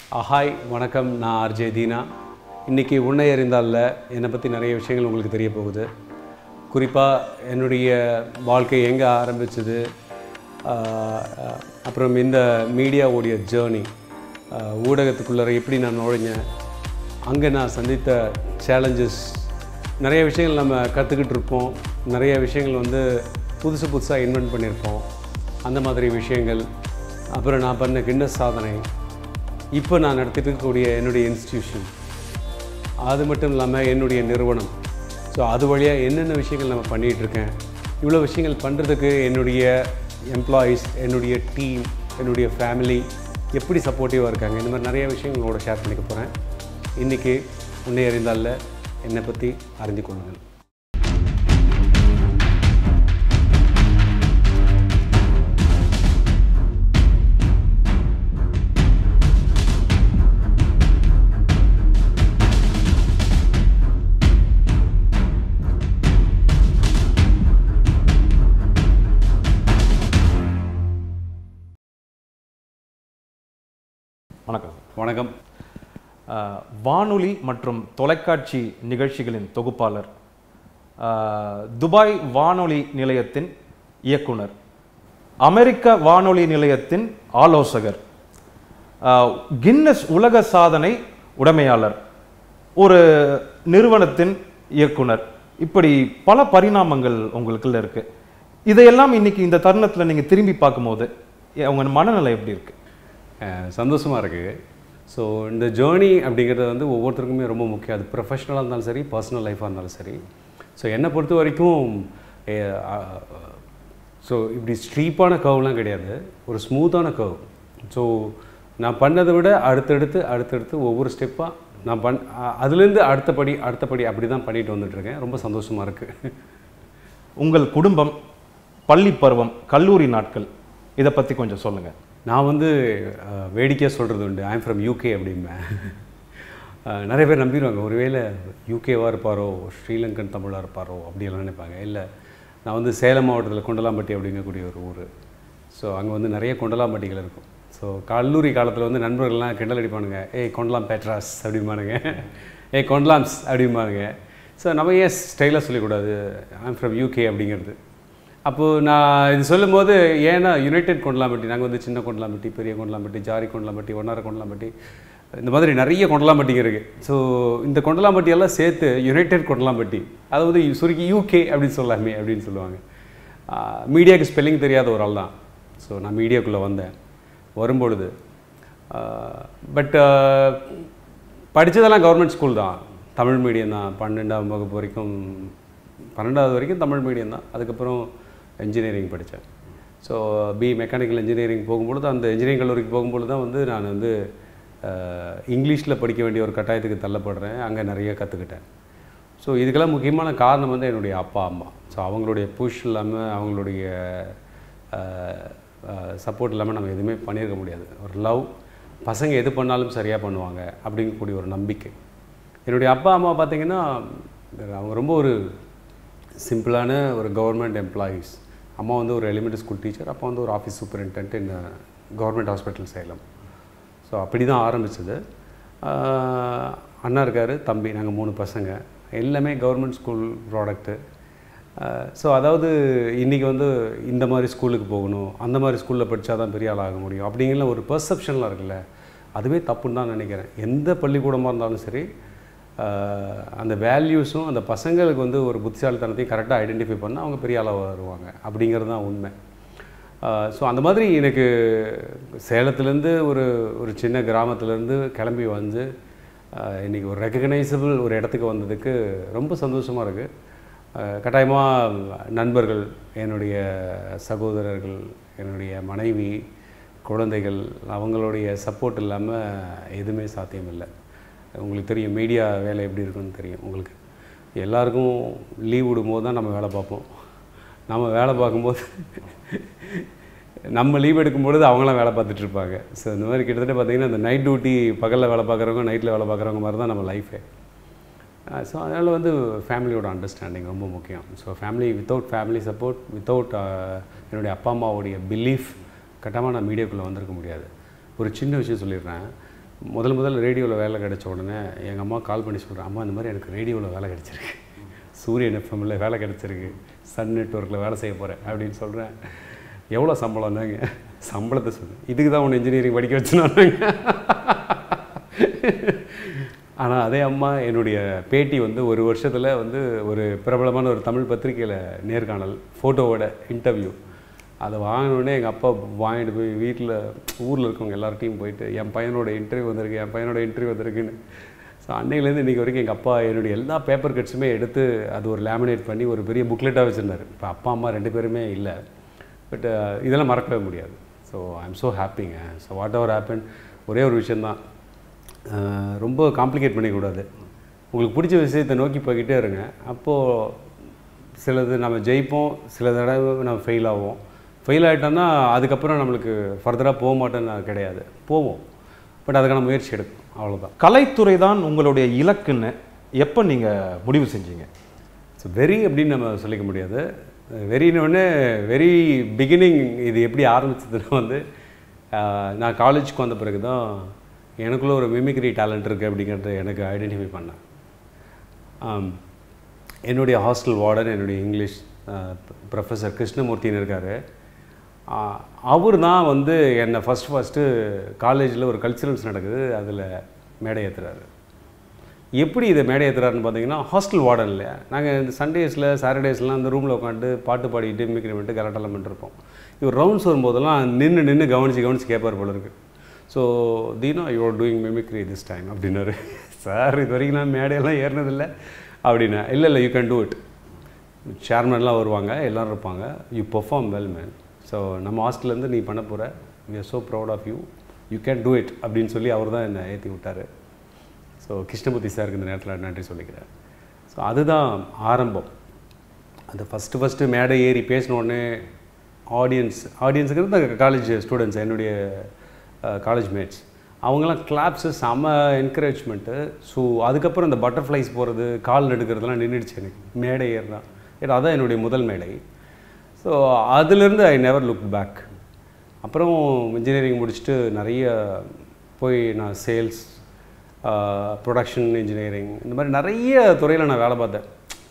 hi வணக்கம் நான் RJ Dheena இன்றைக்கி உன்னை அறிந்தாலில் என்னை பற்றி நிறைய விஷயங்கள் உங்களுக்கு தெரிய போகுது குறிப்பாக என்னுடைய வாழ்க்கை எங்கே ஆரம்பிச்சது ஆஹ், அப்புறம் இந்த மீடியாவுடைய ஜேர்னி ஊடகத்துக்குள்ளே எப்படி நான் நுழைஞ்சேன் அங்கே நான் சந்தித்த சேலஞ்சஸ் நிறைய விஷயங்கள் நம்ம கற்றுக்கிட்டு இருப்போம் நிறைய விஷயங்கள் வந்து புதுசு புதுசாக இன்வென்ட் பண்ணியிருப்போம் அந்த மாதிரி விஷயங்கள் அப்புறம் நான் பண்ண கின்னஸ் சாதனை இப்போ நான் நடத்திட்டு இருக்கக்கூடிய என்னுடைய இன்ஸ்டிடியூஷன் அது மட்டும் இல்லாமல் என்னுடைய நிறுவனம் ஸோ அது வழியாக என்னென்ன விஷயங்கள் நம்ம பண்ணிகிட்டு இருக்கேன் இவ்வளோ விஷயங்கள் பண்ணுறதுக்கு என்னுடைய எம்ப்ளாயீஸ் என்னுடைய டீம் என்னுடைய ஃபேமிலி எப்படி சப்போர்ட்டிவாக இருக்காங்க இந்த மாதிரி நிறைய விஷயங்கள் உங்களோட ஷேர் பண்ணிக்க போகிறேன் இன்றைக்கி உன்னை அறிந்தால என்னை பற்றி அறிந்து கொள்ளுங்கள் வணக்கம் வணக்கம் அஹ், வானொலி மற்றும் தொலைக்காட்சி நிகழ்ச்சிகளின் தொகுப்பாளர் அஹ், துபாய் வானொலி நிலையத்தின் இயக்குனர் அமெரிக்க வானொலி நிலையத்தின் ஆலோசகர் அஹ், கின்னஸ் உலக சாதனை உடைமையாளர் ஒரு நிறுவனத்தின் இயக்குனர் இப்படி பல பரிணாமங்கள் உங்களுக்குள்ள இருக்கு இதையெல்லாம் இன்னைக்கு இந்த தருணத்துல நீங்க திரும்பி பார்க்கும்போது உங்க மனநிலை எப்படி இருக்கு சந்தோஷமாக இருக்குது ஸோ இந்த ஜேர்னி அப்படிங்கிறது வந்து ஒவ்வொருத்தருக்குமே ரொம்ப முக்கியம் அது ப்ரொஃபஷ்னலாக இருந்தாலும் சரி பர்சனல் லைஃபாக இருந்தாலும் சரி ஸோ என்னை பொறுத்த வரைக்கும் ஸோ இப்படி ஸ்ட்ரீப்பான கர்வ்லாம் கிடையாது ஒரு ஸ்மூத்தான கர்வ் ஸோ நான் பண்ணதை விட அடுத்தடுத்து அடுத்தடுத்து ஒவ்வொரு ஸ்டெப்பாக நான் பண் அ- அதுலேருந்து அடுத்தபடி அடுத்தபடி அப்படி தான் பண்ணிட்டு வந்துட்டுருக்கேன் ரொம்ப சந்தோஷமாக இருக்குது உங்கள் குடும்பம் பள்ளி பருவம் கல்லூரி நாட்கள் இதை பற்றி கொஞ்சம் சொல்லுங்கள் நான் வந்து அஹ், வேடிக்கையாக சொல்கிறது உண்டு ஐம் ஃப்ரம் யூகே அப்படிம்பேன் அஹ், நிறைய பேர் நம்பிடுவாங்க ஒருவேளை யூகேவாக இருப்பாரோ ஸ்ரீலங்கன் தமிழாக இருப்பாரோ அப்படியெல்லாம் நினைப்பாங்க இல்லை நான் வந்து சேலம் மாவட்டத்தில் கொண்டலாம்பட்டி அப்படிங்கக்கூடிய ஒரு ஊர் ஸோ அங்கே வந்து நிறைய கொண்டலாம்பட்டிகள் இருக்கும் ஸோ கல்லூரி காலத்தில் வந்து நண்பர்கள்லாம் கிண்டல் அடிப்பானுங்க ஏய் கொண்டலாம் பேட்ராஸ் அப்படிம்பானுங்க ஏய் கொண்டலாம்ஸ் அப்படிம்பானுங்க ஸோ நம்ம ஏன் ஸ்டைலாக சொல்லக்கூடாது ஐம் ஃப்ரம் யூகே அப்படிங்கிறது அப்போது நான் இது சொல்லும்போது ஏன்னா யுனைடெட் கொண்டலாம்பட்டி நாங்கள் வந்து சின்ன கொண்டலாம்பட்டி பெரிய கொண்டலாம்பட்டி ஜாரி கொண்டலாம்பட்டி ஒன்னார கொண்டலாம்பட்டி இந்த மாதிரி நிறைய கொண்டலாம்பட்டிங்க இருக்குது ஸோ இந்த கொண்டலாம்பட்டி எல்லாம் சேர்த்து யுனைடெட் கொண்டலாம்பட்டி அது வந்து சுருக்கி யூகே அப்படின்னு சொல்லாமே அப்படின்னு சொல்லுவாங்க மீடியாவுக்கு ஸ்பெல்லிங் தெரியாத ஒரு ஆள் தான் ஸோ நான் மீடியாக்குள்ளே வந்தேன் வரும்பொழுது பட் படித்ததெல்லாம் கவர்மெண்ட் ஸ்கூல் தான் தமிழ் மீடியம் தான் பன்னெண்டாம் வகுப்பு வரைக்கும் பன்னெண்டாவது வரைக்கும் தமிழ் மீடியம் தான் அதுக்கப்புறம் இன்ஜினியரிங் படித்தேன் ஸோ பி மெக்கானிக்கல் இன்ஜினியரிங் போகும்பொழுது அந்த இன்ஜினியரிங் கல்லூரிக்கு போகும்பொழுது தான் வந்து நான் வந்து இங்கிலீஷில் படிக்க வேண்டிய ஒரு கட்டாயத்துக்கு தள்ளப்படுறேன் அங்கே நிறைய கற்றுக்கிட்டேன் ஸோ இதுக்கெல்லாம் முக்கியமான காரணம் வந்து என்னுடைய அப்பா அம்மா ஸோ அவங்களுடைய புஷ் இல்லாமல் அவங்களுடைய சப்போர்ட் இல்லாமல் நம்ம எதுவுமே பண்ணியிருக்க முடியாது ஒரு லவ் பசங்க எது பண்ணாலும் சரியாக பண்ணுவாங்க அப்படிங்கக்கூடிய ஒரு நம்பிக்கை என்னுடைய அப்பா அம்மா பார்த்தீங்கன்னா அவங்க ரொம்ப ஒரு சிம்பிளான ஒரு கவர்மெண்ட் எம்ப்ளாயீஸ் அம்மா வந்து ஒரு எலிமெண்ட்ரி ஸ்கூல் டீச்சர் அப்பா வந்து ஒரு office superintendent in government hospital Salem so அப்படி தான் ஆரம்பிச்சது ஆஹ் அண்ணா இருக்கார் தம்பி நாங்கள் மூணு பசங்க எல்லாமே கவர்மெண்ட் ஸ்கூல் ப்ராடக்ட்டு ஸோ அதாவது இன்றைக்கி வந்து இந்த மாதிரி ஸ்கூலுக்கு போகணும் அந்த மாதிரி ஸ்கூலில் படித்தா தான் பெரிய ஆள் ஆக முடியும் அப்படிங்கிற ஒரு பெர்செப்ஷன்லாம் இருக்குல்ல அதுவே தப்புன்னு தான் நினைக்கிறேன் எந்த பள்ளிக்கூடமாக இருந்தாலும் சரி ஆஹ் அந்த வேல்யூஸும் அந்த பசங்களுக்கு வந்து ஒரு புத்திசாலித்தனத்தையும் கரெக்டாக ஐடென்டிஃபை பண்ணால் அவங்க பெரிய ஆளாக வருவாங்க அப்படிங்கிறது தான் உண்மை ஸோ அந்த மாதிரி எனக்கு சேலத்துலேருந்து ஒரு ஒரு சின்ன கிராமத்துலேருந்து கிளம்பி வந்து ஆஹ் இன்னைக்கு ஒரு ரெக்கக்னைசபிள் ஒரு இடத்துக்கு வந்ததுக்கு ரொம்ப சந்தோஷமாக இருக்குது கட்டாயமாக நண்பர்கள் என்னுடைய சகோதரர்கள் என்னுடைய மனைவி குழந்தைகள் அவங்களுடைய சப்போர்ட் இல்லாமல் எதுவுமே சாத்தியமில்லை உங்களுக்கு தெரியும் மீடியா வேலை எப்படி இருக்குன்னு தெரியும் உங்களுக்கு எல்லாருக்கும் லீவ் விடும்போது தான் நம்ம வேலை பார்ப்போம் நம்ம வேலை பார்க்கும்போது நம்ம லீவ் எடுக்கும் பொழுது அவங்களாம் வேலை பார்த்துட்டு இருப்பாங்க ஸோ இந்த மாதிரி கிட்டத்தட்ட பார்த்தீங்கன்னா இந்த நைட் டியூட்டி பகலில் வேலை பார்க்குறவங்க நைட்டில் வேலை பார்க்குறவங்க மாதிரி தான் நம்ம லைஃபே ஸோ அதனால் வந்து ஃபேமிலியோட அண்டர்ஸ்டாண்டிங் ரொம்ப முக்கியம் so family without family support without என்னுடைய அப்பா அம்மாவுடைய பிலீஃப் கட்டாமல் நான் மீடியாக்குள்ளே வந்திருக்க முடியாது ஒரு சின்ன விஷயம் சொல்லிடுறேன் முதல் முதல் ரேடியோவில் வேலை கிடைச்ச உடனே எங்கள் அம்மா கால் பண்ணி சொல்கிறேன் அம்மா இந்த மாதிரி எனக்கு ரேடியோவில் வேலை கிடைச்சிருக்கு சூரியன் எஃப்எம்ல வேலை கிடைச்சிருக்கு சன் நெட்ஒர்க்கில் வேலை செய்ய போகிறேன் அப்படின்னு சொல்கிறேன் எவ்வளோ சம்பளம் தாங்க சம்பளத்தை சொன்னேன் இதுக்கு தான் உன்னை இன்ஜினியரிங் படிக்க வச்சுனாங்க ஆனால் அதே அம்மா என்னுடைய பேட்டி வந்து ஒரு வருஷத்தில் வந்து ஒரு பிரபலமான ஒரு தமிழ் பத்திரிக்கையில் நேர்காணல் ஃபோட்டோவோட இன்டர்வியூ அதை வாங்கினோடனே எங்கள் அப்பா வாங்கிட்டு போய் வீட்டில் ஊரில் இருக்கவங்க எல்லார்ட்டையும் போயிட்டு என் பையனோட இன்டர்வியூ வந்திருக்கு என் பையனோட இன்டர்வியூ வந்திருக்குன்னு ஸோ அன்னையிலேருந்து இன்றைக்கி வரைக்கும் எங்கள் அப்பா என்னுடைய எல்லா பேப்பர் கட்ஸுமே எடுத்து அது ஒரு லேமினேட் பண்ணி ஒரு பெரிய புக்லெட்டாக வச்சுருந்தாரு இப்போ அப்பா அம்மா ரெண்டு பேருமே இல்லை பட் இதெல்லாம் மறக்கவே முடியாது ஸோ ஐ எம் ஸோ ஹாப்பிங்க ஸோ வாட் எவர் ஹேப்பன் ஒரே ஒரு விஷயந்தான் அஹ் ரொம்ப காம்ப்ளிகேட் பண்ணிக்கூடாது உங்களுக்கு பிடிச்ச விஷயத்தை நோக்கி போய்கிட்டே இருங்க அப்போது சிலது நம்ம ஜெயிப்போம் சில தடவை நம்ம ஃபெயில் ஆவோம் ஃபெயில் ஆகிட்டோம்னா அதுக்கப்புறம் நம்மளுக்கு ஃபர்தராக போக மாட்டேன்னு கிடையாது போவோம் பட் அதுக்கான முயற்சி எடுக்கும் அவ்வளோதான் கலைத்துறை தான் உங்களுடைய இலக்குன்னு எப்போ நீங்கள் முடிவு செஞ்சீங்க ஸோ வெரி அப்படின்னு நம்ம சொல்லிக்க முடியாது வெறின்னு வெரி பிகினிங் இது எப்படி ஆரம்பிச்சதுன்னா வந்து ஆஹ், நான் காலேஜுக்கு வந்த பிறகு தான் எனக்குள்ள ஒரு மிமிக்ரி டேலண்ட் இருக்குது அப்படிங்கிறத எனக்கு ஐடென்டிஃபை பண்ணேன் ஆம், என்னுடைய ஹாஸ்டல் வார்டன் என்னுடைய இங்கிலீஷ் ப்ரொஃபஸர் கிருஷ்ணமூர்த்தின்னு இருக்கார் அவர் தான் வந்து என்னை ஃபஸ்ட் ஃபஸ்ட்டு காலேஜில் ஒரு கல்ச்சுரல்ஸ் நடக்குது அதில் மேடை ஏற்றுறாரு எப்படி இதை மேடை ஏற்றுறாருன்னு பார்த்தீங்கன்னா ஹாஸ்டல் வார்டன் இல்லையா நாங்கள் இந்த சண்டேஸில் சாட்டர்டேஸ்லாம் அந்த ரூமில் உட்காந்து பாட்டு பாடிக்கிட்டு மிமிக்ரி பண்ணிட்டு கரெக்டெல்லாம் பண்ணிருப்போம் இவர் ரவுண்ட்ஸ் வரும்போதெல்லாம் நின்று நின்று கவனித்து கவனித்து கேட்பார் போல இருக்கு so Deena you're doing mimicry this time அப்படின்னாரு சார் இது வரைக்கும் நான் மேடையெல்லாம் ஏறினதில்லை அப்படின்னா இல்லை இல்லை யூ கேன் டூ இட் சேர்மன்லாம் வருவாங்க எல்லோரும் இருப்பாங்க you perform well man so நம்ம ஹாஸ்டல்லேருந்து நீ பண்ண போகிற we are so proud of you you can do it அப்படின்னு சொல்லி அவர் தான் என்னை ஏற்றி விட்டார் ஸோ கிருஷ்ணமூர்த்தி சாருக்கு இந்த நேரத்தில் நன்றி சொல்லிக்கிறேன் ஸோ அதுதான் ஆரம்பம் அந்த ஃபஸ்ட்டு ஃபஸ்ட்டு மேடை ஏறி பேசின உடனே ஆடியன்ஸ் ஆடியன்ஸுங்கிறது அந்த காலேஜ் ஸ்டூடெண்ட்ஸ் என்னுடைய காலேஜ் மேட்ஸ் அவங்கெல்லாம் கிளாப்ஸு செம என்கரேஜ்மெண்ட்டு ஸோ அதுக்கப்புறம் இந்த பட்டர்ஃப்ளைஸ் போகிறது கால் எடுக்கிறதுலாம் நின்றுடுச்சு எனக்கு மேடை ஏறுறான் ஏன்னா அதான் என்னுடைய முதல் மேடை ஸோ அதுலேருந்து ஐ நெவர் லுக் பேக் அப்புறம் இன்ஜினியரிங் முடிச்சுட்டு நிறைய போய் நான் சேல்ஸ் ப்ரொடக்ஷன் இன்ஜினியரிங் இந்த மாதிரி நிறைய துறையில் நான் வேலை பார்த்தேன்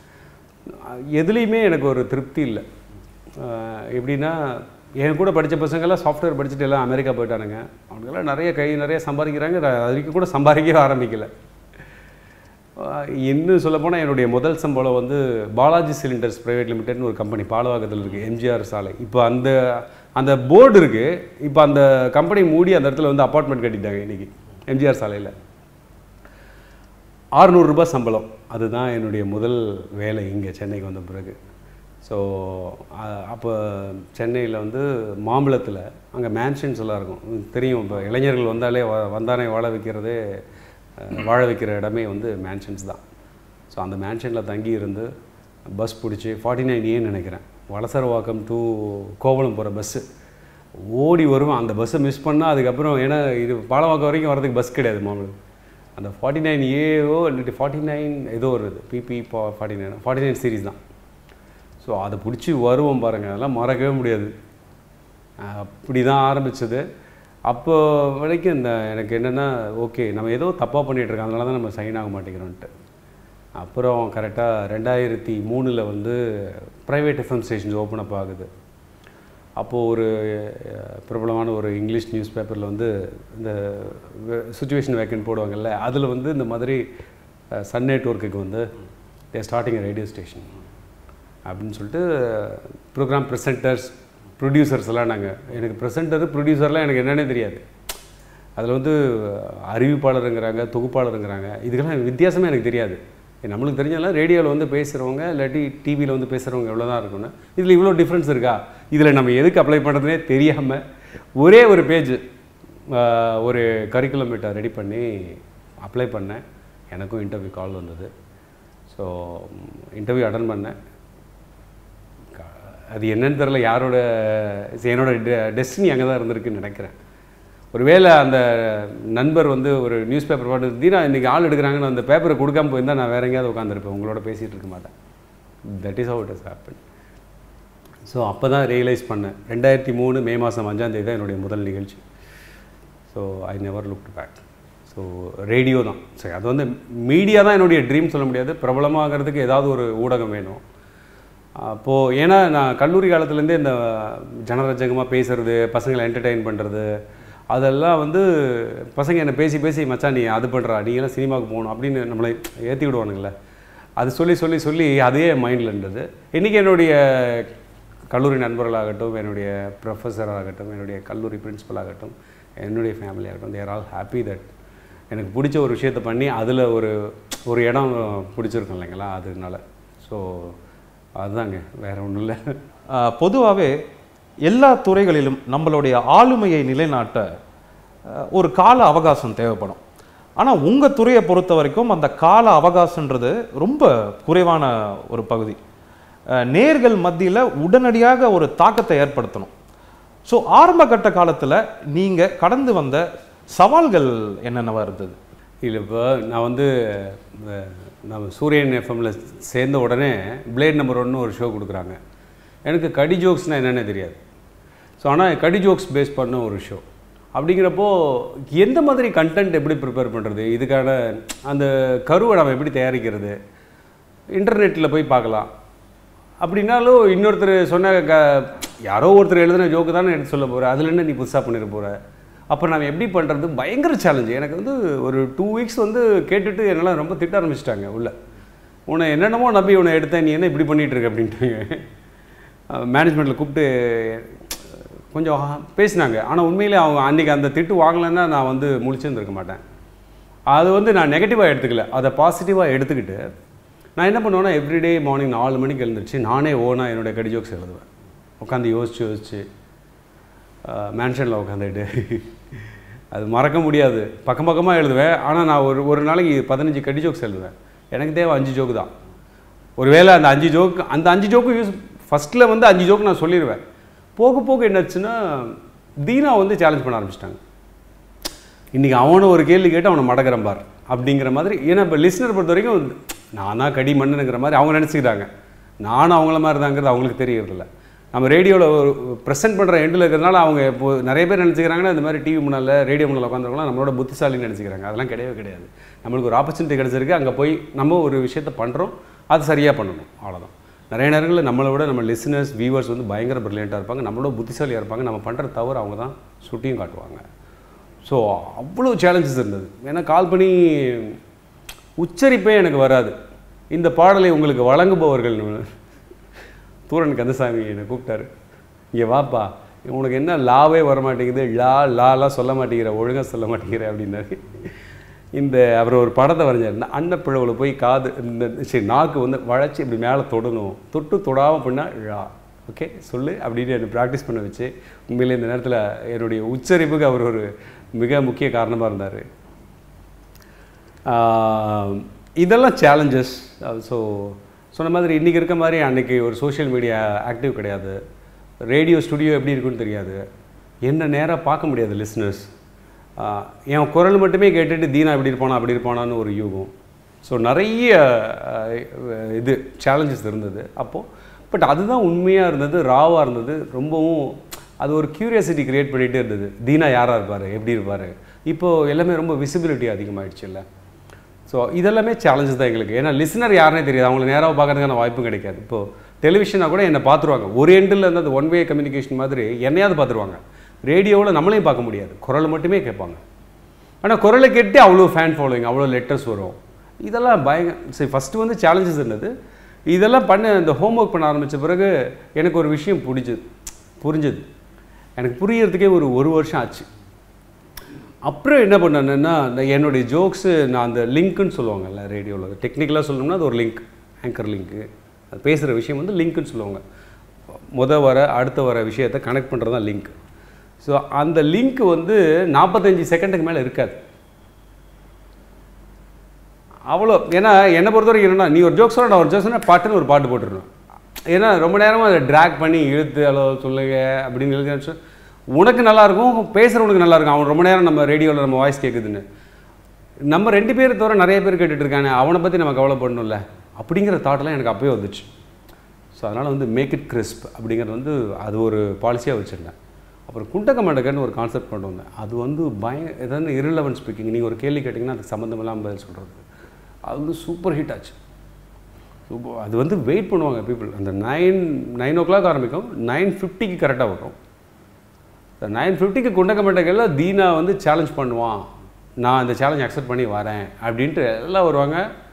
எதுலேயுமே எனக்கு ஒரு திருப்தி இல்லை அஹ் எப்படின்னா என் கூட படித்த பசங்கள்லாம் சாஃப்ட்வேர் படிச்சுட்டு எல்லாம் அமெரிக்கா போயிட்டானுங்க அவனுங்கெல்லாம் நிறைய கை நிறைய சம்பாதிக்கிறாங்க நான் அதுக்கு கூட சம்பாதிக்கவே ஆரம்பிக்கலை அஹ் இன்னும் சொல்லப்போனால் என்னுடைய முதல் சம்பளம் வந்து பாலாஜி சிலிண்டர்ஸ் பிரைவேட் லிமிடெட்னு ஒரு கம்பெனி பாலவாக்கத்தில் இருக்குது எம்ஜிஆர் சாலை இப்போ அந்த அந்த போர்டு இருக்குது இப்போ அந்த கம்பெனி மூடி அந்த இடத்துல வந்து அப்பார்ட்மெண்ட் கட்டிட்டாங்க இன்றைக்கி எம்ஜிஆர் சாலையில் ஆறுநூறுரூபா சம்பளம் அதுதான் என்னுடைய முதல் வேலை இங்கே சென்னைக்கு வந்த பிறகு ஸோ அப்போ சென்னையில் வந்து மாம்பழத்தில் அங்கே மேன்ஷன்ஸ் எல்லாம் இருக்கும் உங்களுக்கு தெரியும் இப்போ இளைஞர்கள் வந்தாலே வ- வந்தானே வாழ வைக்கிறதே அஹ், வாழ வைக்கிற இடமே வந்து மேன்ஷன்ஸ் தான் ஸோ அந்த மேன்ஷனில் தங்கி இருந்து பஸ் பிடிச்சி ஃபார்ட்டி நைன் ஏன்னு நினைக்கிறேன் வலசரவாக்கம் டு கோவளம் போகிற பஸ்ஸு ஓடி வருவேன் அந்த பஸ்ஸை மிஸ் பண்ணால் அதுக்கப்புறம் ஏன்னா இது பாலவாக்கம் வரைக்கும் வரதுக்கு பஸ் கிடையாது மாம்பழம் அந்த ஃபார்ட்டி நைன் ஏஓ இல்லாட்டி ஃபார்ட்டி நைன் ஏதோ ஒரு இது BB forty nine forty nine series தான் ஸோ அதை பிடிச்சி வருவோம் பாருங்கள் அதெல்லாம் மறக்கவே முடியாது அப்படி தான் ஆரம்பிச்சது அப்போ வரைக்கும் இந்த எனக்கு என்னென்னா ஓகே நம்ம ஏதோ தப்பாக பண்ணிகிட்டு இருக்கோம் அதனால தான் நம்ம சைன் ஆக மாட்டேங்கிறோன்ட்டு அப்புறம் கரெக்டாக ரெண்டாயிரத்தி மூணில் வந்து private FM stations open up ஆகுது அப்போது ஒரு அஹ், பிரபலமான ஒரு இங்கிலீஷ் நியூஸ் பேப்பரில் வந்து இந்த சுச்சுவேஷன் வேக்கன் போடுவாங்கல்ல அதில் வந்து இந்த மாதிரி சன் நெட்ஒர்க்குக்கு வந்து தே ஸ்டார்டிங் ரேடியோ ஸ்டேஷன் அப்படின்னு சொல்லிட்டு ப்ரோக்ராம் ப்ரெசென்டர்ஸ் ப்ரொடியூசர்ஸ் எல்லாம் நாங்கள் எனக்கு ப்ரெசென்டர் ப்ரொடியூசர்லாம் எனக்கு என்னன்னே தெரியாது அதில் வந்து அறிவிப்பாளருங்கிறாங்க தொகுப்பாளருங்கிறாங்க இதுக்கெல்லாம் வித்தியாசமே எனக்கு தெரியாது நம்மளுக்கு தெரிஞ்சதெல்லாம் ரேடியோவில் வந்து பேசுகிறவங்க இல்லாட்டி டிவியில் வந்து பேசுகிறவங்க எவ்வளோ தான் இருக்கும்னு இதில் இவ்வளோ டிஃப்ரென்ஸ் இருக்கா இதில் நம்ம எதுக்கு அப்ளை பண்ணுறதுனே தெரியாமல் ஒரே ஒரு பேஜ் ஒரு கரிக்குலம் மீட்டை ரெடி பண்ணி அப்ளை பண்ணேன் எனக்கும் இன்டர்வியூ கால் வந்தது ஸோ இன்டர்வியூ அட்டன் பண்ணேன் க- அது என்னன்னு தெரில யாரோட இது என்னோட டெஸ்டினி அங்கே தான் இருந்திருக்குன்னு நினைக்கிறேன் ஒருவேளை அந்த நண்பர் வந்து ஒரு நியூஸ் பேப்பர் பாட்டு தீனா இன்றைக்கி ஆள் எடுக்கிறாங்கன்னு அந்த பேப்பரை கொடுக்காம போயிருந்தால் நான் வேற எங்கேயாவது உட்காந்துருப்பேன் உங்களோட பேசிகிட்டு இருக்க மாட்டேன் that is how it has happened so அப்போ தான் ரியலைஸ் பண்ணேன் ரெண்டாயிரத்தி மூணு மே மாதம் அஞ்சாந்தேதி தான் என்னுடைய முதல் நிகழ்ச்சி so I never look back so radio தான் சரி அது வந்து மீடியா தான் என்னுடைய ட்ரீம் சொல்ல முடியாது பிரபலமாகிறதுக்கு ஏதாவது ஒரு ஊடகம் வேணும் அப்போது ஏன்னா நான் கல்லூரி காலத்துலேருந்தே இந்த ஜனரஞ்சகமாக பேசுறது பசங்களை என்டர்டெயின் பண்ணுறது அதெல்லாம் வந்து பசங்க என்னை பேசி பேசி மச்சான் நீ அது பண்ணுறா நீங்களாம் சினிமாவுக்கு போகணும் அப்படின்னு நம்மளை ஏற்றி விடுவானுங்களே அது சொல்லி சொல்லி சொல்லி அதே மைண்டில் இருந்தது இன்றைக்கி என்னுடைய கல்லூரி நண்பர்களாகட்டும் என்னுடைய ப்ரொஃபஸராகட்டும் என்னுடைய கல்லூரி பிரின்சிபல் ஆகட்டும் என்னுடைய ஃபேமிலி ஆகட்டும் தேர் ஆல் ஹாப்பி தட் எனக்கு பிடிச்ச ஒரு விஷயத்தை பண்ணி அதில் ஒரு ஒரு இடம் பிடிச்சிருக்கும் இல்லைங்களா அதனால ஸோ அதுதாங்க வேறு ஒன்றும் இல்லை பொதுவாகவே எல்லா துறைகளிலும் நம்மளுடைய ஆளுமையை நிலைநாட்ட அஹ், ஒரு கால அவகாசம் தேவைப்படும் ஆனால் உங்கள் துறையை பொறுத்த வரைக்கும் அந்த கால அவகாசன்றது ரொம்ப குறைவான ஒரு பகுதி அஹ், நேர்கள் மத்தியில் உடனடியாக ஒரு தாக்கத்தை ஏற்படுத்தணும் ஸோ ஆரம்ப கட்ட காலத்தில் நீங்கள் கடந்து வந்த சவால்கள் என்னென்னவா இருந்தது இல்லை இப்போ நான் வந்து இந்த நம்ம சூரியன் எஃப்எம்மில் சேர்ந்த உடனே பிளேட் நம்பர் ஒன்று ஒரு ஷோ கொடுக்குறாங்க எனக்கு கடி ஜோக்ஸ்னால் என்னென்ன தெரியாது ஸோ ஆனால் கடி ஜோக்ஸ் பேஸ் பண்ண ஒரு ஷோ அப்படிங்கிறப்போ எந்த மாதிரி கண்டென்ட் எப்படி ப்ரிப்பேர் பண்ணுறது இதுக்கான அந்த கருவை நம்ம எப்படி தயாரிக்கிறது இன்டர்நெட்டில் போய் பார்க்கலாம் அப்படின்னாலும் இன்னொருத்தர் சொன்ன க யாரோ ஒருத்தர் எழுதின ஜோக்கு தானே எடுத்து சொல்ல போகிற அதில் என்ன நீ புதுசாக பண்ணிட போகிற அப்போ நான் எப்படி பண்ணுறது பயங்கர சேலஞ்சு எனக்கு வந்து ஒரு டூ வீக்ஸ் வந்து கேட்டுட்டு என்னெல்லாம் ரொம்ப திட்ட ஆரம்பிச்சிட்டாங்க உள்ள உன்னை என்னென்னமோ நம்பி உன்னை எடுத்தேன் நீ என்ன இப்படி பண்ணிகிட்டு இருக்க அப்படின்ட்டாங்க மேனேஜ்மெண்ட்டில் கூப்பிட்டு கொஞ்சம் பேசினாங்க ஆனால் உண்மையிலே அவங்க அன்றைக்கி அந்த திட்டு வாங்கலைன்னா நான் வந்து முழிச்சிருந்துருக்க மாட்டேன் அது வந்து நான் நெகட்டிவாக எடுத்துக்கல அதை பாசிட்டிவாக எடுத்துக்கிட்டு நான் என்ன பண்ணுவேன்னா எவ்ரிடே மார்னிங் நாலு மணிக்கு எழுந்துருச்சு நானே ஓனாக என்னுடைய கடி ஜோக்ஸ் எழுதுவேன் உட்காந்து யோசிச்சு யோசிச்சு மேன்ஷனில் உட்காந்துட்டு அது மறக்க முடியாது பக்கம் பக்கமாக எழுதுவேன் ஆனால் நான் ஒரு ஒரு நாளைக்கு பதினஞ்சு கடி ஜோக்ஸ் எழுதுவேன் எனக்கு தேவை அஞ்சு ஜோக்கு தான் ஒருவேளை அந்த அஞ்சு ஜோக்கு அந்த அஞ்சு ஜோக்கு யூஸ் ஃபஸ்ட்டில் வந்து அஞ்சு ஜோக்கு நான் சொல்லிடுவேன் போக போக என்னாச்சுன்னா தீனா வந்து சேலஞ்ச் பண்ண ஆரம்பிச்சிட்டாங்க இன்றைக்கி அவனை ஒரு கேள்வி கேட்டு அவனை மடக்கிறேன் பார் அப்படிங்கிற மாதிரி ஏன்னா இப்போ லிஸ்னர் பொறுத்த வரைக்கும் நான் தான் கடி மண்ணுங்கிற மாதிரி அவங்க நினச்சிக்கிறாங்க நானும் அவங்கள மாதிரி தாங்கிறது அவங்களுக்கு தெரியறதில்ல நம்ம ரேடியோவில் ஒரு ப்ரெசென்ட் பண்ணுற எண்டில் இருக்கிறதுனால அவங்க இப்போ நிறைய பேர் நினச்சிக்கிறாங்கன்னா இந்த மாதிரி டிவி முன்னால் ரேடியோ முன்னால் உட்காந்துருக்கலாம் நம்மளோட புத்திசாலின்னு நினச்சிக்கிறாங்க அதெல்லாம் கிடையவே கிடையாது நம்மளுக்கு ஒரு ஆப்பர்ச்சுனிட்டி கிடச்சிருக்கு அங்கே போய் நம்ம ஒரு விஷயத்தை பண்ணுறோம் அது சரியாக பண்ணணும் அவ்வளோதான் நிறைய நேரங்களில் நம்மளை விட நம்ம லிசனர்ஸ் வியூவர்ஸ் வந்து பயங்கர ப்ரில்லியண்ட்டாக இருப்பாங்க நம்மளோட புத்திசாலியாக இருப்பாங்க நம்ம பண்ணுற தவறு அவங்க தான் சுட்டியும் காட்டுவாங்க ஸோ அவ்வளோ சேலஞ்சஸ் இருந்தது ஏன்னா கால் பண்ணி உச்சரிப்பே எனக்கு வராது இந்த பாடலை உங்களுக்கு வழங்குபவர்கள் தூரன் கந்தசாமி என்னை கூப்பிட்டாரு இங்கே வாப்பா உனக்கு என்ன லாவே வர மாட்டேங்குது லா லாலாம் சொல்ல மாட்டேங்கிற ஒழுங்காக சொல்ல மாட்டேங்கிற அப்படின்னாரு இந்த அவர் ஒரு படத்தை வரைஞ்சார் இந்த அன்னப்பிழவில் போய் காது இந்த சரி நாக்கு வந்து வளைச்சி இப்படி மேலே தொடணும் தொட்டு தொடாமல் பண்ணால் ழா ஓகே சொல்லு அப்படின்னு என்னை ப்ராக்டிஸ் பண்ண வச்சு உண்மையிலே இந்த நேரத்தில் என்னுடைய உச்சரிப்புக்கு அவர் ஒரு மிக முக்கிய காரணமாக இருந்தார் இதெல்லாம் சேலஞ்சஸ் ஸோ சொன்ன மாதிரி இன்றைக்கி இருக்க மாதிரி அன்றைக்கி ஒரு சோஷியல் மீடியா ஆக்டிவ் கிடையாது ரேடியோ ஸ்டுடியோ எப்படி இருக்குன்னு தெரியாது என்ன நேராக பார்க்க முடியாது லிஸ்னர்ஸ் என் குரல் மட்டுமே கேட்டுட்டு தீனா இப்படி இருப்பானா அப்படி இருப்பானான்னு ஒரு யூகம் ஸோ நிறைய அஹ், இது சேலஞ்சஸ் இருந்தது அப்போது பட் அதுதான் உண்மையாக இருந்தது ராவாக இருந்தது ரொம்பவும் அது ஒரு க்யூரியாசிட்டி க்ரியேட் பண்ணிகிட்டே இருந்தது தீனா யாராக இருப்பார் எப்படி இருப்பார் இப்போது எல்லாமே ரொம்ப விசிபிலிட்டி அதிகமாகிடுச்சு இல்லை ஸோ இதெல்லாமே சேலஞ்சஸ் தான் எங்களுக்கு ஏன்னா லிசனர் யாருனே தெரியாது அவங்களை நேராக பார்க்கறதுக்கான வாய்ப்பும் கிடைக்காது இப்போது டெலிவிஷனாக கூட என்னை பார்த்துருவாங்க ஒரு எண்டில் இருந்து அது ஒன் வே கம்யூனிகேஷன் மாதிரி என்னையாவது பார்த்துருவாங்க ரேடியோவில் நம்மளையும் பார்க்க முடியாது குரலை மட்டுமே கேட்பாங்க ஆனால் குரலை கேட்டு அவ்வளோ ஃபேன் ஃபாலோவிங் அவ்வளோ லெட்டர்ஸ் வரும் இதெல்லாம் பயங்க சரி ஃபஸ்ட்டு வந்து சேலஞ்சஸ் இருந்தது இதெல்லாம் பண்ண இந்த ஹோம்ஒர்க் பண்ண ஆரம்பித்த பிறகு எனக்கு ஒரு விஷயம் பிடிச்சது புரிஞ்சது எனக்கு புரியறதுக்கே ஒரு ஒரு வருஷம் ஆச்சு அப்புறம் என்ன பண்ணேன்னா இந்த என்னுடைய ஜோக்ஸு நான் அந்த லிங்க்குன்னு சொல்லுவாங்கல்ல ரேடியோவில் டெக்னிக்கலாக சொல்லணும்னா அது ஒரு லிங்க் ஆங்கர் லிங்க்கு அது பேசுகிற விஷயம் வந்து லிங்க்குன்னு சொல்லுவாங்க முத வர அடுத்த வர விஷயத்தை கனெக்ட் பண்ணுறது தான் லிங்க் ஸோ அந்த லிங்க் வந்து நாற்பத்தஞ்சு செகண்டுக்கு மேலே இருக்காது அவ்வளோ ஏன்னா என்னை பொறுத்த வரைக்கும் என்னன்னா நீ ஒரு ஜோக் சொல்ல நான் ஒரு ஜோக் சொன்னால் பாட்டுன்னு ஒரு பாட்டு போட்டுருணும் ஏன்னா ரொம்ப நேரமாக அதை ட்ராக் பண்ணி இழுத்து ஹலோ சொல்லுங்க அப்படின்னு எழுதி உனக்கு நல்லா இருக்கும் பேசுகிறவனுக்கு நல்லா இருக்கும் அவன் ரொம்ப நேரம் நம்ம ரேடியோவில் நம்ம வாய்ஸ் கேட்குதுன்னு நம்ம ரெண்டு பேர் தவிர நிறைய பேர் கேட்டுட்டு இருக்கானே அவனை பற்றி நம்ம கவலைப்படணும்ல அப்படிங்கிற தாட்லாம் எனக்கு அப்பயே வந்துச்சு ஸோ அதனால் வந்து மேக் இட் கிறிஸ்ப் அப்படிங்கிறது வந்து அது ஒரு பாலிசியாக வச்சுருந்தேன் அப்புறம் குண்டக்க மண்டக்கன்னு ஒரு கான்செப்ட் கொண்டு வந்தேன் அது வந்து பய ஏதாவது irrelevant ஸ்பீக்கிங் நீங்கள் ஒரு கேள்வி கேட்டிங்கன்னா அதுக்கு சம்மந்தம் இல்லாமல் பதில் சொல்கிறது அது வந்து சூப்பர் ஹிட் ஆச்சு சூப்பர் அது வந்து வெயிட் பண்ணுவாங்க பீப்புள் அந்த நைன் நைன் ஓ கிளாக் ஆரம்பிக்கும் நைன் ஃபிஃப்டிக்கு கரெக்டாக வரும் நைன் ஃபிஃப்டிக்கு குண்டக்க மண்டக்கெல்லாம் தீனா வந்து சேலஞ்ச் பண்ணுவான் நான் இந்த சேலஞ்ச் அக்செப்ட் பண்ணி வரேன் அப்படின்ட்டு எல்லாம் வருவாங்க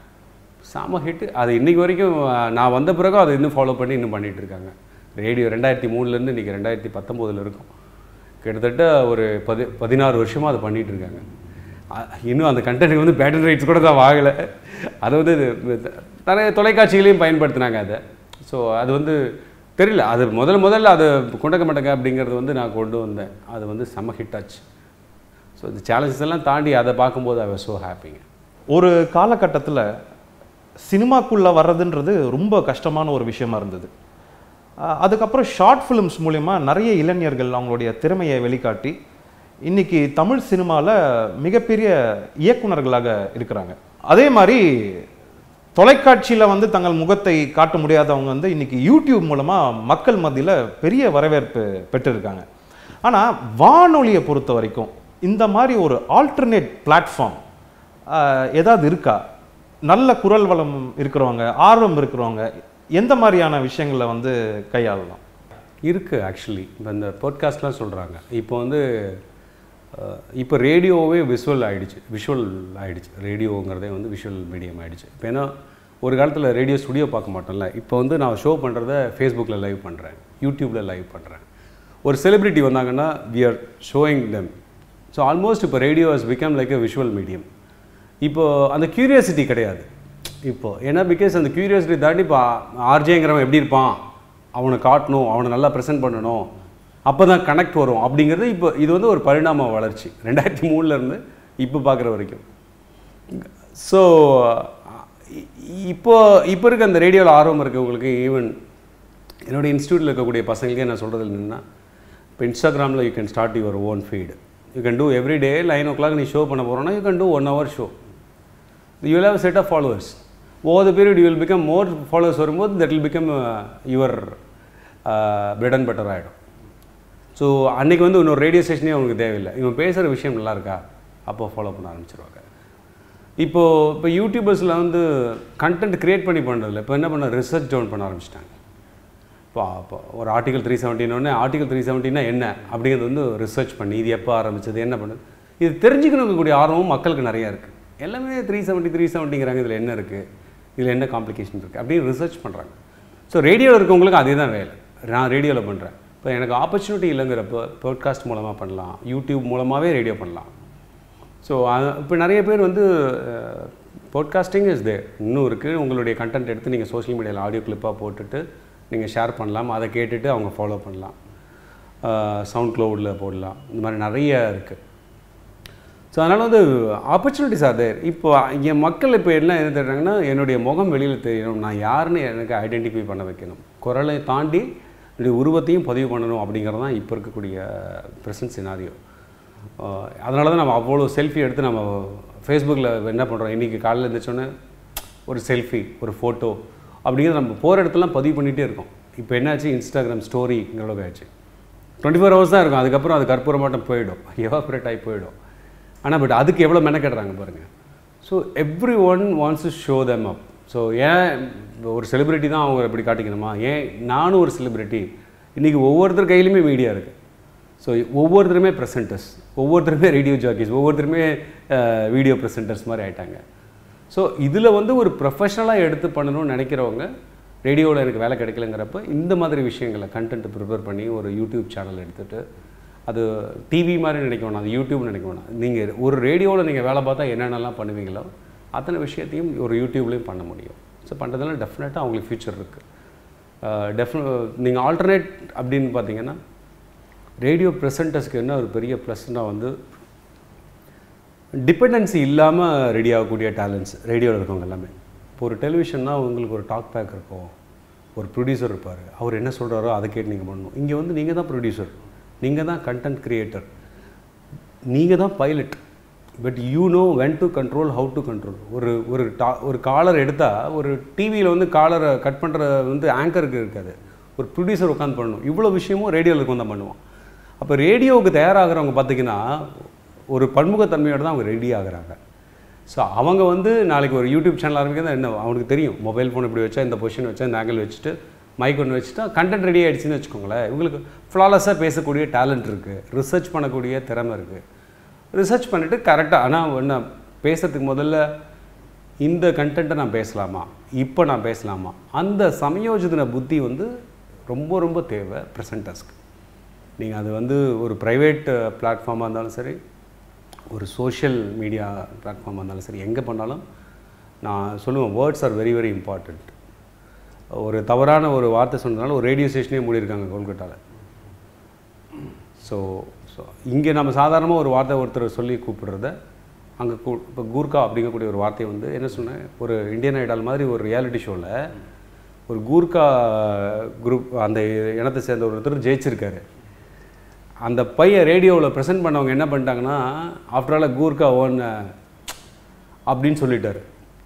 செம ஹிட்டு அது இன்னைக்கு வரைக்கும் அஹ், நான் வந்த பிறகும் அதை இன்னும் ஃபாலோ பண்ணி இன்னும் பண்ணிட்டு இருக்காங்க ரேடியோ ரெண்டாயிரத்தி மூணுலேருந்து இன்றைக்கி ரெண்டாயிரத்தி பத்தொம்போதில் இருக்கும் கிட்டத்தட்ட ஒரு பதி பதினாறு வருஷமாக அதை பண்ணிட்டு இருக்காங்க அ- இன்னும் அந்த கண்டென்ட் வந்து பேட்டன் ரைட்ஸ் கூட தான் வாங்கலை அதை வந்து இது- நிறைய தொலைக்காட்சிகளையும் பயன்படுத்தினாங்க அதை ஸோ அது வந்து தெரியல அது முதல்ல முதல்ல அது கொண்டக்க மாட்டேங்க அப்படிங்கிறது வந்து நான் கொண்டு வந்தேன் அது வந்து செம்ம ஹிட் ஆச்சு ஸோ இந்த சேலஞ்சஸ் எல்லாம் தாண்டி அதை பார்க்கும்போது ஐ வாஸ் ஸோ ஹாப்பிங்க ஒரு காலகட்டத்தில் சினிமாக்குள்ளே வர்றதுன்றது ரொம்ப கஷ்டமான ஒரு விஷயமா இருந்தது அஹ் அதுக்கப்புறம் ஷார்ட் ஃபிலிம்ஸ் மூலிமா நிறைய இளைஞர்கள் அவங்களுடைய திறமையை வெளிக்காட்டி இன்னைக்கு தமிழ் சினிமாவில் மிகப்பெரிய இயக்குனர்களாக இருக்கிறாங்க அதே மாதிரி தொலைக்காட்சியில் வந்து தங்கள் முகத்தை காட்ட முடியாதவங்க வந்து இன்னைக்கு யூடியூப் மூலமாக மக்கள் மத்தியில் பெரிய வரவேற்பு பெற்றிருக்காங்க ஆனால் வானொலியை பொறுத்த வரைக்கும் இந்த மாதிரி ஒரு ஆல்டர்னேட் பிளாட்ஃபார்ம் ஏதாவது இருக்கா நல்ல குரல் வளம் இருக்கிறவங்க ஆர்வம் இருக்கிறவங்க எந்த மாதிரியான விஷயங்களை வந்து கையாளலாம் இருக்குது ஆக்சுவலி இப்போ இந்த பாட்காஸ்ட்லாம் சொல்கிறாங்க இப்போ வந்து அஹ், இப்போ ரேடியோவே விஷுவல் ஆயிடுச்சு விஷுவல் ஆயிடுச்சு ரேடியோங்கிறதே வந்து விஷுவல் மீடியம் ஆயிடுச்சு இப்போ ஏன்னா ஒரு காலத்தில் ரேடியோ ஸ்டுடியோ பார்க்க மாட்டோம்ல இப்போ வந்து நான் ஷோ பண்ணுறத ஃபேஸ்புக்கில் லைவ் பண்ணுறேன் யூடியூப்பில் லைவ் பண்ணுறேன் ஒரு செலிபிரிட்டி வந்தாங்கன்னா we are showing them so almost இப்போ radio has become like a visual medium இப்போ அந்த கியூரியாசிட்டி கிடையாது இப்போ ஏன்னா பிகாஸ் அந்த கியூரியாசிட்டி தாண்டி இப்போ ஆர்ஜேங்கிறவன் எப்படி இருப்பான் அவனை காட்டணும் அவனை நல்லா ப்ரெசென்ட் பண்ணணும் அப்போ தான் கனெக்ட் வரும் அப்படிங்கிறது இப்போ இது வந்து ஒரு பரிணாம வளர்ச்சி ரெண்டாயிரத்தி மூணுலேருந்து இப்போ பார்க்குற வரைக்கும் ஸோ இப்போ இப்போ இருக்க அந்த ரேடியோவில் ஆர்வம் இருக்கவங்களுக்கு ஈவன் என்னோட இன்ஸ்டியூட்டில் இருக்கக்கூடிய பசங்களுக்கே நான் சொல்கிறது என்னென்னா இப்போ இன்ஸ்டாகிராமில் you can start your own feed you can do every day nine o'clock நீ ஷோ பண்ண போகிறோன்னா you can do one hour show you will have a set of followers over the period you will become more followers வரும்போது that will become your bread and butter ஆகிடும் so அன்னைக்கு வந்து இன்னொரு radio ஸ்டேஷனே அவங்களுக்கு தேவையில்லை இவன் பேசுகிற விஷயம் நல்லா இருக்கா அப்போ ஃபாலோ பண்ண ஆரம்பிச்சிருவாங்க இப்போது இப்போ யூடியூபர்ஸில் வந்து கண்டென்ட் க்ரியேட் பண்ணி பண்ணுறதில்ல இப்போ என்ன பண்ண ரிசர்ச் டவுன் பண்ண ஆரம்பிச்சிட்டாங்க இப்போ அப்போ ஒரு ஆர்டிகல் த்ரீ செவன்ட்டினோடனே ஆர்டிகல் த்ரீ செவன்ட்டினா என்ன அப்படிங்கிறது வந்து ரிசர்ச் பண்ணி இது எப்போ ஆரம்பிச்சது என்ன பண்ணுது இது தெரிஞ்சுக்கணுங்கக்கூடிய ஆர்வமும் மக்களுக்கு நிறையா இருக்குது எல்லாமே த்ரீ செவன்ட்டி த்ரீ செவன்ட்டிங்கிறாங்க இதில் என்ன இருக்குது இதில் என்ன காம்ப்ளிகேஷன் இருக்குது அப்படின்னு ரிசர்ச் பண்ணுறாங்க ஸோ ரேடியோவில் இருக்கவங்களுக்கு அதே தான் வேலை நான் ரேடியோவில் பண்ணுறேன் இப்போ எனக்கு ஆப்பர்ச்சுனிட்டி இல்லைங்கிறப்போ பாட்காஸ்ட் மூலமாக பண்ணலாம் யூடியூப் மூலமாகவே ரேடியோ பண்ணலாம் ஸோ இப்போ நிறைய பேர் வந்து பாட்காஸ்டிங் இஸ் தேர் இன்னும் இருக்குது உங்களுடைய கண்டென்ட் எடுத்து நீங்கள் சோஷியல் மீடியாவில் ஆடியோ கிளிப்பாக போட்டுட்டு நீங்கள் ஷேர் பண்ணலாம் அதை கேட்டுட்டு அவங்க ஃபாலோ பண்ணலாம் சவுண்ட் க்ளவுடில் போடலாம் இந்த மாதிரி நிறைய இருக்குது ஸோ அதனால் வந்து ஆப்பர்ச்சுனிட்டிஸ் ஆர் தேர் இப்போ என் மக்கள் இப்போ என்ன என்ன தேடுறாங்கன்னா என்னுடைய முகம் வெளியில் தெரியணும் நான் யாருன்னு எனக்கு ஐடென்டிஃபை பண்ண வைக்கணும் குரலை தாண்டி என்னுடைய உருவத்தையும் பதிவு பண்ணணும் அப்படிங்கிறது தான் இப்போ இருக்கக்கூடிய ப்ரெசன்ட் சினாரியோ அதனால தான் நம்ம அவ்வளோ செல்ஃபி எடுத்து நம்ம ஃபேஸ்புக்கில் என்ன பண்ணுறோம் இன்றைக்கி காலையில் எழுந்திரிச்சோன்னே ஒரு செல்ஃபி ஒரு ஃபோட்டோ அப்படிங்கிறது நம்ம போகிற இடத்துலாம் பதிவு பண்ணிகிட்டே இருக்கோம் இப்போ என்னாச்சு இன்ஸ்டாகிராம் ஸ்டோரிங்கிற அளவுக்கு ஆச்சு டுவெண்ட்டி ஃபோர் ஹவர்ஸ் தான் இருக்கும் அதுக்கப்புறம் அது கற்பூரமாட்டம் போயிடும் எவாப்ரேட் ஆகி போயிடும் ஆனால் பட் அதுக்கு எவ்வளோ மெனக்கெடுறாங்க பாருங்கள் so everyone wants to show them up so ஏன் இப்போ ஒரு செலிபிரிட்டி தான் அவங்க எப்படி காட்டிக்கணுமா ஏன் நானும் ஒரு செலிபிரிட்டி இன்றைக்கி ஒவ்வொருத்தர் கையிலுமே மீடியா இருக்குது ஸோ ஒவ்வொருத்தருமே ப்ரெசென்டர்ஸ் ஒவ்வொருத்தருமே ரேடியோ ஜாக்கிஸ் ஒவ்வொருத்தருமே வீடியோ ப்ரெசென்டர்ஸ் மாதிரி ஆயிட்டாங்க ஸோ இதில் வந்து ஒரு ப்ரொஃபஷனலாக எடுத்து பண்ணணும்னு நினைக்கிறவங்க ரேடியோவில் எனக்கு வேலை கிடைக்கலங்கிறப்ப இந்த மாதிரி விஷயங்களை கண்டென்ட் ப்ரிப்பேர் பண்ணி ஒரு யூடியூப் சேனல் எடுத்துகிட்டு அது டிவி மாதிரி நினைக்க வேணாம் அது யூடியூப்னு நினைக்க வேணாம் நீங்கள் ஒரு ரேடியோவில் நீங்கள் வேலை பார்த்தா என்னென்னலாம் பண்ணுவீங்களோ அத்தனை விஷயத்தையும் ஒரு யூடியூப்லேயும் பண்ண முடியும் ஸோ பண்ணுறதுல டெஃபினட்டாக அவங்களுக்கு ஃப்யூச்சர் இருக்குது டெஃபின நீங்கள் ஆல்டர்னேட் அப்படின்னு பார்த்தீங்கன்னா ரேடியோ ப்ரெசன்டர்ஸ்க்கு என்ன ஒரு பெரிய ப்ளஸ்னால் வந்து டிபெண்டன்சி இல்லாமல் ரெடி ஆகக்கூடிய டேலண்ட்ஸ் ரேடியோவில் இருக்கவங்க எல்லாமே இப்போ ஒரு டெலிவிஷன்னா உங்களுக்கு ஒரு டாக் பேக் இருக்கும் ஒரு ப்ரொடியூசர் இருப்பார் அவர் என்ன சொல்கிறாரோ அதை கேட்டு நீங்கள் பண்ணணும் இங்கே வந்து நீங்கள் தான் ப்ரொடியூசர் நீங்கள் தான் கண்டென்ட் க்ரியேட்டர் நீங்கள் தான் pilot but you know when to control how to control ஒரு ஒரு டா ஒரு காலர் எடுத்தால் ஒரு டிவியில் வந்து காலரை கட் பண்ணுற வந்து ஆங்கருக்கு இருக்காது ஒரு ப்ரொடியூசர் உட்காந்து பண்ணணும் இவ்வளோ விஷயமும் ரேடியோவில் உட்காந்து தான் பண்ணுவான் அப்போ ரேடியோவுக்கு தயாராகிறவங்க பார்த்தீங்கன்னா ஒரு பன்முகத்தன்மையோடு தான் அவங்க ரெடி ஆகுறாங்க ஸோ அவங்க வந்து நாளைக்கு ஒரு யூடியூப் சேனல் ஆரம்பிக்கிறது என்ன அவனுக்கு தெரியும் மொபைல் ஃபோன் இப்படி வச்சா இந்த பொசிஷன் வச்சா இந்த ஆங்கிள் வச்சுட்டு மைக் ஒன்று வச்சுட்டா கண்டென்ட் ரெடி ஆகிடுச்சின்னு வச்சுக்கோங்களேன் இவங்களுக்கு ஃப்ளாலஸாக பேசக்கூடிய டேலண்ட் இருக்குது ரிசர்ச் பண்ணக்கூடிய திறமை இருக்குது ரிசர்ச் பண்ணிவிட்டு கரெக்டாக ஆனால் என்ன பேசுறதுக்கு முதல்ல இந்த கண்டென்ட்டை நான் பேசலாமா இப்போ நான் பேசலாமா அந்த சமயோஜிதன புத்தி வந்து ரொம்ப ரொம்ப தேவை ப்ரெசன்டர்ஸ்க்கு நீங்கள் அது வந்து ஒரு ப்ரைவேட் பிளாட்ஃபார்மாக இருந்தாலும் சரி ஒரு சோஷியல் மீடியா பிளாட்ஃபார்மாக இருந்தாலும் சரி எங்கே பண்ணாலும் நான் சொல்லுவேன் words are very very important ஒரு தவறான ஒரு வார்த்தை சொன்னதுனால ஒரு ரேடியோ ஸ்டேஷனே மூடியிருக்காங்க கொல்கட்டாவில் ஸோ ஸோ இங்கே நம்ம சாதாரணமாக ஒரு வார்த்தை ஒருத்தர் சொல்லி கூப்பிடுறத அங்கே கூ இப்போ கூர்க்கா அப்படிங்கக்கூடிய ஒரு வார்த்தையை வந்து என்ன சொன்னேன் ஒரு இந்தியன் ஐடால் மாதிரி ஒரு ரியாலிட்டி ஷோவில் ஒரு கூர்க்கா குரூப் அந்த இனத்தை சேர்ந்த ஒருத்தர் ஜெயிச்சிருக்காரு அந்த பையன் ரேடியோவில் ப்ரெசென்ட் பண்ணவங்க என்ன பண்ணிட்டாங்கன்னா ஆஃப்டர் ஆல் கூர்க்கா ஓன் அப்படின்னு சொல்லிட்டாரு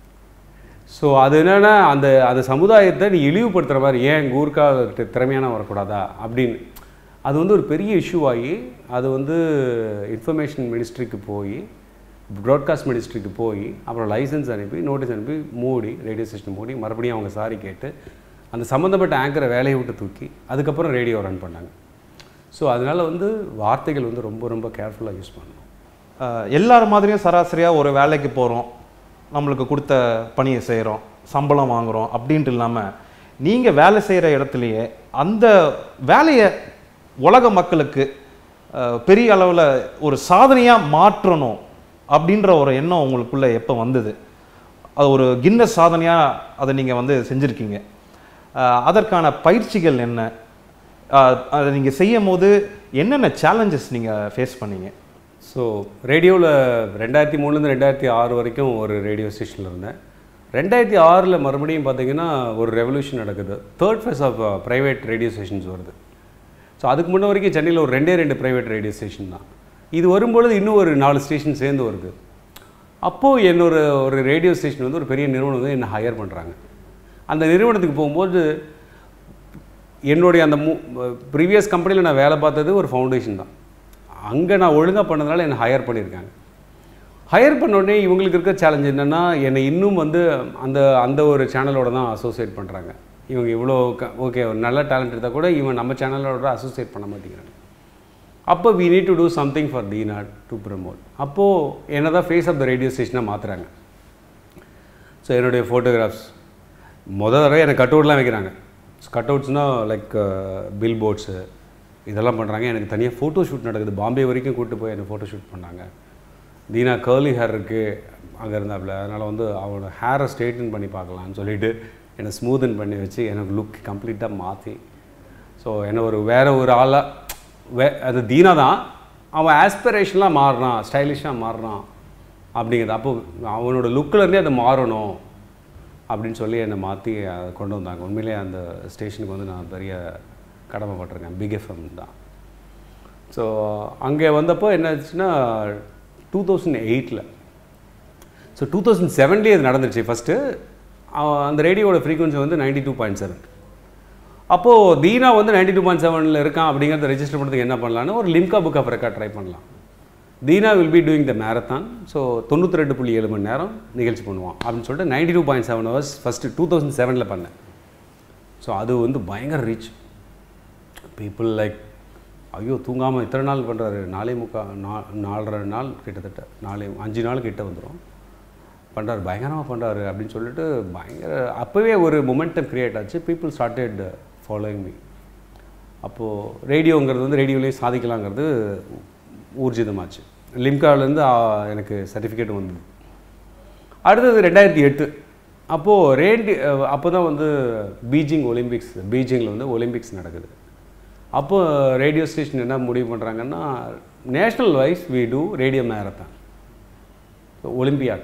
ஸோ அது என்னென்னா அந்த அந்த சமுதாயத்தை நீ இழிவுபடுத்துகிற மாதிரி ஏன் கூர்க்கா தி- திறமையான வரக்கூடாதா அப்படின்னு அது வந்து ஒரு பெரிய இஷ்யூ ஆகி அது வந்து இன்ஃபர்மேஷன் மினிஸ்ட்ரிக்கு போய் ப்ராட்காஸ்ட் மினிஸ்ட்ரிக்கு போய் அப்புறம் லைசன்ஸ் அனுப்பி நோட்டீஸ் அனுப்பி மூடி ரேடியோ ஸ்டேஷன் மூடி மறுபடியும் அவங்க சாரி கேட்டு அந்த சம்மந்தப்பட்ட ஆங்கரை வேலையை விட்டு தூக்கி அதுக்கப்புறம் ரேடியோ ரன் பண்ணாங்க ஸோ அதனால் வந்து வார்த்தைகள் வந்து ரொம்ப ரொம்ப கேர்ஃபுல்லாக யூஸ் பண்ணணும் அஹ், எல்லார் மாதிரியும் சராசரியாக ஒரு வேலைக்கு போகிறோம் நம்மளுக்கு கொடுத்த பணியை செய்கிறோம் சம்பளம் வாங்குகிறோம் அப்படின்ட்டு இல்லாமல் நீங்கள் வேலை செய்கிற இடத்துலையே அந்த வேலையை உலக மக்களுக்கு அஹ், பெரிய அளவில் ஒரு சாதனையாக மாற்றணும் அப்படின்ற ஒரு எண்ணம் உங்களுக்குள்ளே எப்போ வந்தது அது ஒரு கின்னஸ் சாதனையாக அதை நீங்கள் வந்து செஞ்சுருக்கீங்க அஹ், அதற்கான பயிற்சிகள் என்ன அஹ், அதை நீங்கள் செய்யும் போது என்னென்ன சேலஞ்சஸ் நீங்கள் ஃபேஸ் பண்ணீங்க ஸோ ரேடியோவில் ரெண்டாயிரத்தி மூணுலேருந்து ரெண்டாயிரத்தி ஆறு வரைக்கும் ஒரு ரேடியோ ஸ்டேஷனில் இருந்தேன் ரெண்டாயிரத்தி ஆறில் மறுபடியும் பார்த்தீங்கன்னா ஒரு ரெவல்யூஷன் நடக்குது third phase of private radio stations வருது ஸோ அதுக்கு முன்ன வரைக்கும் சென்னையில் ஒரு ரெண்டே ரெண்டு ப்ரைவேட் ரேடியோ ஸ்டேஷன் தான் இது வரும்பொழுது இன்னும் ஒரு நாலு ஸ்டேஷன் சேர்ந்து வருது அப்போது என்னோட ஒரு ரேடியோ ஸ்டேஷன் வந்து ஒரு பெரிய நிறுவனம் வந்து என்னை ஹையர் பண்ணுறாங்க அந்த நிறுவனத்துக்கு போகும்போது என்னுடைய அந்த மூ ப்ரீவியஸ் கம்பெனியில் நான் வேலை பார்த்தது ஒரு ஃபவுண்டேஷன் தான் அங்கே நான் ஒழுங்காக பண்ணதுனால என்னை ஹையர் பண்ணியிருக்காங்க ஹையர் பண்ண உடனே இவங்களுக்கு இருக்க சேலஞ்ச் என்னென்னா என்னை இன்னும் வந்து அந்த அந்த ஒரு சேனலோட தான் அசோசியேட் பண்ணுறாங்க இவங்க இவ்வளோ ஓகே ஒரு நல்ல டேலண்ட் இருந்தால் கூட இவன் நம்ம சேனலோட அசோசியேட் பண்ண மாட்டேங்கிறாங்க அப்போ we need to do something for the not to promote அப்போது என்ன தான் ஃபேஸ் ஆஃப் த ரேடியோ ஸ்டேஷனாக மாற்றுறாங்க ஸோ என்னுடைய ஃபோட்டோகிராஃப்ஸ் முதல் தடவை எனக்கு கட் அவுட்லாம் வைக்கிறாங்க கட் அவுட்ஸ்னால் லைக் பில் போர்ட்ஸு இதெல்லாம் பண்ணுறாங்க எனக்கு தனியாக ஃபோட்டோ ஷூட் நடக்குது பாம்பே வரைக்கும் கூப்பிட்டு போய் எனக்கு ஃபோட்டோ ஷூட் பண்ணாங்க தீனா கேர்லி ஹேர் இருக்குது அங்கே இருந்தாப்புல அதனால் வந்து அவனோட ஹேரை ஸ்ட்ரெயிட்டன் பண்ணி பார்க்கலான்னு சொல்லிட்டு என்னை ஸ்மூதன் பண்ணி வச்சு எனக்கு லுக் கம்ப்ளீட்டாக மாற்றி ஸோ என்ன ஒரு வேறு ஒரு ஆளாக வே அது தீனா தான் அவன் ஆஸ்பிரேஷன்லாம் மாறுறான் ஸ்டைலிஷாக மாறுறான் அப்படிங்கிறது அப்போ அவனோட லுக்கில் இருந்தே அது மாறணும் அப்படின்னு சொல்லி என்னை மாற்றி அதை கொண்டு வந்தாங்க உண்மையிலேயே அந்த ஸ்டேஷனுக்கு வந்து நான் பெரிய கடமைப்பட்டிருக்கேன் பிக் எஃப்எம் தான் ஸோ அங்கே வந்தப்போ என்ன ஆச்சுன்னா டூ தௌசண்ட் எயிட்டில் ஸோ டூ தௌசண்ட் செவன்லேயே இது நடந்துருச்சு ஃபஸ்ட்டு அந்த ரேடியோட ஃப்ரீக்வன்சி வந்து நைன்டி டூ பாயிண்ட் செவன் அப்போது தீனா வந்து நைன்டி டூ பாயிண்ட் செவனில் இருக்கான் அப்படிங்கிறத ரெஜிஸ்டர் பண்ணுறதுக்கு என்ன பண்ணலான்னு ஒரு Limca book of record try பண்ணலாம் Dheena will be doing the marathon so தொண்ணூற்றி ரெண்டு புள்ளி ஏழு மணி நேரம் நிகழ்ச்சி பண்ணுவான் அப்படின்னு சொல்லிட்டு ninety two point seven hours first two thousand செவனில் பண்ணேன் ஸோ அது வந்து பயங்கர ரீச் பீப்புள் லைக் ஐயோ தூங்காமல் இத்தனை நாள் பண்ணுறாரு நாலே முக்கா நா நாலரை நாள் கிட்டத்தட்ட நாலே அஞ்சு நாள் கிட்ட வந்துடும் பண்ணுறாரு பயங்கரமாக பண்ணுறாரு அப்படின்னு சொல்லிட்டு பயங்கர அப்போவே ஒரு மொமெண்டம் க்ரியேட் ஆச்சு பீப்புள் ஸ்டார்டட் ஃபாலோயிங் மீ அப்போது ரேடியோங்கிறது வந்து ரேடியோலேயே சாதிக்கலாங்கிறது ஊர்ஜிதமாச்சு லிம்காவிலேருந்து எனக்கு சர்டிஃபிகேட் வந்தது அடுத்தது ரெண்டாயிரத்தி எட்டு அப்போது ரேடி அப்போ தான் வந்து பீஜிங் ஒலிம்பிக்ஸ் பீஜிங்கில் வந்து ஒலிம்பிக்ஸ் நடக்குது அப்போ ரேடியோ ஸ்டேஷன் என்ன முடிவு பண்ணுறாங்கன்னா national wise we do radio marathon olympiad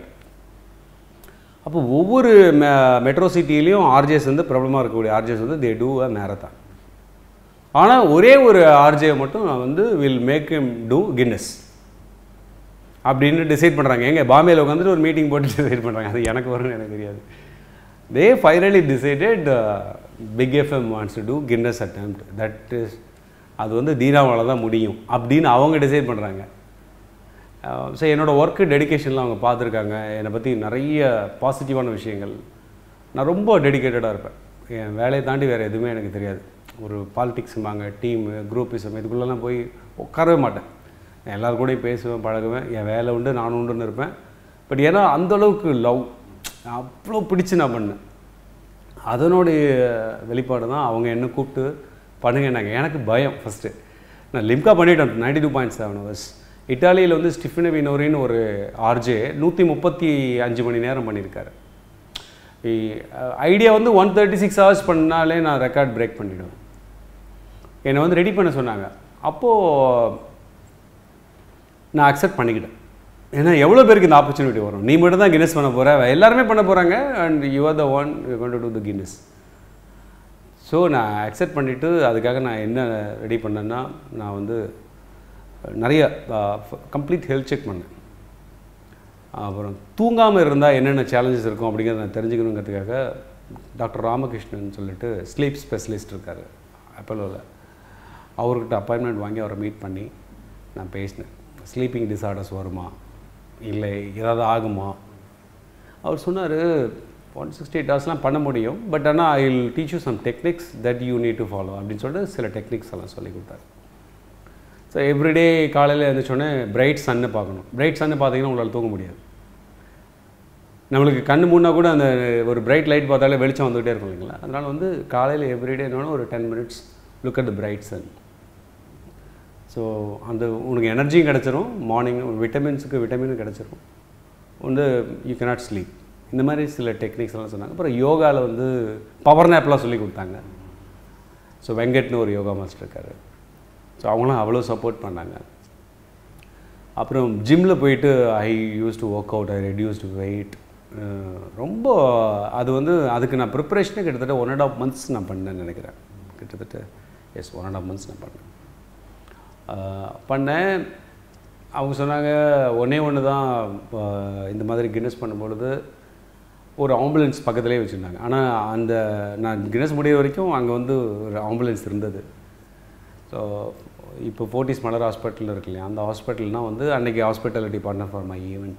அப்போ ஒவ்வொரு மெ மெட்ரோ சிட்டிலையும் ஆர்ஜேஸ் வந்து பிரபலமாக இருக்கக்கூடிய ஆர்ஜேஸ் வந்து தே டூ அ மேரத்தான் ஆனால் ஒரே ஒரு ஆர்ஜே மட்டும் வந்து will make him do Guinness அப்படின்னு டிசைட் பண்ணுறாங்க எங்க பாம்பேயில் உட்காந்துட்டு ஒரு மீட்டிங் போட்டு டிசைட் பண்ணுறாங்க அது எனக்கு வரும்னு எனக்கு தெரியாது they finally decided big FM wants to do Guinness attempt that is அது வந்து தீனாவால் தான் முடியும் அப்படின்னு அவங்க டிசைட் பண்ணுறாங்க ஸோ என்னோடய ஒர்க்கு டெடிகேஷன்லாம் அவங்க பார்த்துருக்காங்க என்னை பற்றி நிறைய பாசிட்டிவான விஷயங்கள் நான் ரொம்ப டெடிகேட்டடாக இருப்பேன் என் வேலையை தாண்டி வேறு எதுவுமே எனக்கு தெரியாது ஒரு பாலிடிக்ஸுமாங்க டீமு குரூப்பிசம் இதுக்குள்ளெல்லாம் போய் உட்காரவே மாட்டேன் நான் எல்லாரு கூடயும் பேசுவேன் பழகுவேன் என் வேலை உண்டு நானும் உண்டுன்னு இருப்பேன் பட் ஏன்னா அந்தளவுக்கு லவ் அவ்வளோ பிடிச்சு நான் பண்ணேன் அதனுடைய வெளிப்பாடு தான் அவங்க என்ன கூப்பிட்டு பண்ணுங்கன்னாங்க எனக்கு பயம் ஃபஸ்ட்டு நான் லிம்கா பண்ணிட்டேன் ninety two point seven hours இட்டாலியில் வந்து ஸ்டிஃபின வினோரின்னு ஒரு ஆர்ஜே நூற்றி முப்பத்தி அஞ்சு மணி நேரம் பண்ணியிருக்காரு ஐடியா வந்து ஒன் தேர்ட்டி சிக்ஸ் ஹவர்ஸ் பண்ணாலே நான் ரெக்கார்ட் பிரேக் பண்ணிவிடுவேன் என்னை வந்து ரெடி பண்ண சொன்னாங்க அப்போது நான் அக்செப்ட் பண்ணிக்கிட்டேன் ஏன்னா எவ்வளோ பேருக்கு இந்த ஆப்பர்ச்சுனிட்டி வரும் நீ மட்டும் தான் கின்னஸ் பண்ண போகிற எல்லாருமே பண்ண போகிறாங்க and you are the one you want to the Guinness so நான் அக்செப்ட் பண்ணிவிட்டு அதுக்காக நான் என்ன ரெடி பண்ணேன்னா நான் வந்து நிறைய கம்ப்ளீட் ஹெல்த் செக் பண்ணேன் அப்புறம் தூங்காமல் இருந்தால் என்னென்ன சேலஞ்சஸ் இருக்கும் அப்படிங்கிறத நான் தெரிஞ்சுக்கணுங்கிறதுக்காக டாக்டர் ராமகிருஷ்ணன் சொல்லிட்டு ஸ்லீப் ஸ்பெஷலிஸ்ட் இருக்கார் அப்போலோவில் அவர்கிட்ட அப்பாயின்மெண்ட் வாங்கி அவரை மீட் பண்ணி நான் பேசினேன் ஸ்லீப்பிங் டிஸார்டர்ஸ் வருமா இல்லை ஏதாவது ஆகுமா அவர் சொன்னார் ஒன் சிக்ஸ்டி எயிட் ஹவர்ஸ்லாம் பண்ண முடியும் பட் ஆனால் I will teach you some techniques that you need to follow அப்படின்னு சொல்லிட்டு சில டெக்னிக்ஸ் எல்லாம் சொல்லி கொடுத்தாரு ஸோ எவ்ரிடே காலையில் எழுந்திரிச்சோடனே பிரைட் சன்னு பார்க்கணும் பிரைட் சன்னு பார்த்தீங்கன்னா உங்களால் தூங்க முடியாது நம்மளுக்கு கண்ணு மூணா கூட அந்த ஒரு பிரைட் லைட் பார்த்தாலே வெளிச்சம் வந்துகிட்டே இருக்கும் இல்லைங்களா அதனால் வந்து காலையில் எவ்ரிடே என்னன்னா ஒரு ten minutes look at the bright sun so அந்த உனக்கு எனர்ஜியும் கிடச்சிரும் மார்னிங் விட்டமின்ஸுக்கு விட்டமினும் கிடச்சிரும் வந்து யூ cannot ஸ்லீப் இந்த மாதிரி சில டெக்னிக்ஸ் எல்லாம் சொன்னாங்க அப்புறம் யோகாவில் வந்து பவர் நேப்லாம் சொல்லி கொடுத்தாங்க ஸோ வெங்கட்னு ஒரு யோகா மாஸ்டர் இருக்காரு ஸோ அவங்களும் அவ்வளோ சப்போர்ட் பண்ணாங்க அப்புறம் ஜிம்மில் போயிட்டு I use to work out I reduced weight ரொம்ப அது வந்து அதுக்கு நான் ப்ரிப்பரேஷனே கிட்டத்தட்ட ஒன் அண்ட் ஆஃப் மந்த்ஸ் நான் பண்ணேன்னு நினைக்கிறேன் கிட்டத்தட்ட எஸ் ஒன் அண்ட் ஆஃப் மந்த்ஸ் நான் பண்ணேன் ஆஹ் பண்ணேன் அவங்க சொன்னாங்க ஒன்றே ஒன்று தான் ஆஹ் இந்த மாதிரி கின்னஸ் பண்ணும்பொழுது ஒரு ஆம்புலன்ஸ் பக்கத்துலேயே வச்சுருந்தாங்க ஆனால் அந்த நான் கின்னஸ் முடிய வரைக்கும் அங்கே வந்து ஒரு ஆம்புலன்ஸ் இருந்தது ஸோ இப்போ ஃபோர்ட்டிஸ் மலர் ஹாஸ்பிட்டல் இருக்கு இல்லையா அந்த ஹாஸ்பிட்டல்னால் வந்து அன்றைக்கி hospitality partner for my event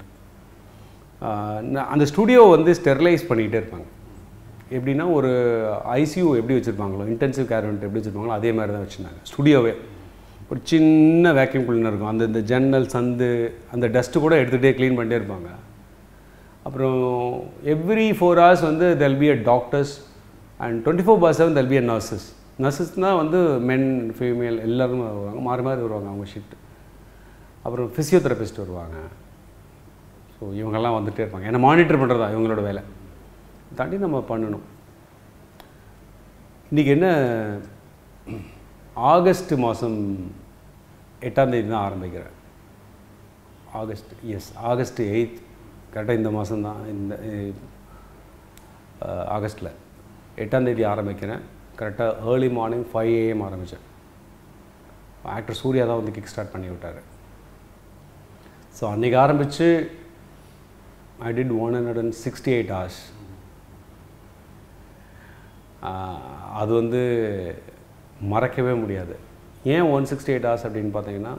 அந்த ஸ்டுடியோ வந்து ஸ்டெர்லைஸ் பண்ணிகிட்டே இருப்பாங்க எப்படின்னா ஒரு ஐசியூ எப்படி வச்சுருப்பாங்களோ இன்டென்சிவ் கேர் யூனிட் எப்படி வச்சுருப்பாங்களோ அதே மாதிரி தான் வச்சுருந்தாங்க ஸ்டுடியோவே ஒரு சின்ன வேக்யூம் கிளீனர் இருக்கும் அந்த இந்த ஜன்னல் சந்து அந்த டஸ்ட்டு கூட எடுத்துகிட்டே க்ளீன் பண்ணிட்டே இருப்பாங்க அப்புறம் எவ்ரி ஃபோர் ஹவர்ஸ் வந்து there'll be a doctors and twenty four by seven there'll be a nurses நர்சஸ்னால் வந்து மென் ஃபீமேல் எல்லாருமே வருவாங்க மாறி மாறி வருவாங்க அவங்க ஷிஃப்ட் அப்புறம் ஃபிசியோதெரபிஸ்ட் வருவாங்க ஸோ இவங்கெல்லாம் வந்துகிட்டே இருப்பாங்க ஏன்னா மானிட்டர் பண்ணுறது தான் இவங்களோட வேலை தாண்டி நம்ம பண்ணணும் இன்றைக்கி என்ன ஆகஸ்ட் மாதம் எட்டாம் தேதி தான் ஆரம்பிக்கிறேன் ஆகஸ்ட் எஸ் ஆகஸ்ட் எயித் கரெக்டாக இந்த மாதம் தான் இந்த ஆகஸ்ட்டில் எட்டாம் தேதி ஆரம்பிக்கிறேன் கரெக்டாக ஏர்லி மார்னிங் ஃபைவ் ஏஎம் ஆரம்பித்தேன் ஆக்டர் சூர்யா தான் வந்து கிக் ஸ்டார்ட் பண்ணி விட்டார் ஸோ அன்றைக்கி ஆரம்பித்து I did one hundred and sixty eight hours அது வந்து மறக்கவே முடியாது ஏன் ஒன் சிக்ஸ்டி எயிட் ஹவர்ஸ் அப்படின்னு பார்த்தீங்கன்னா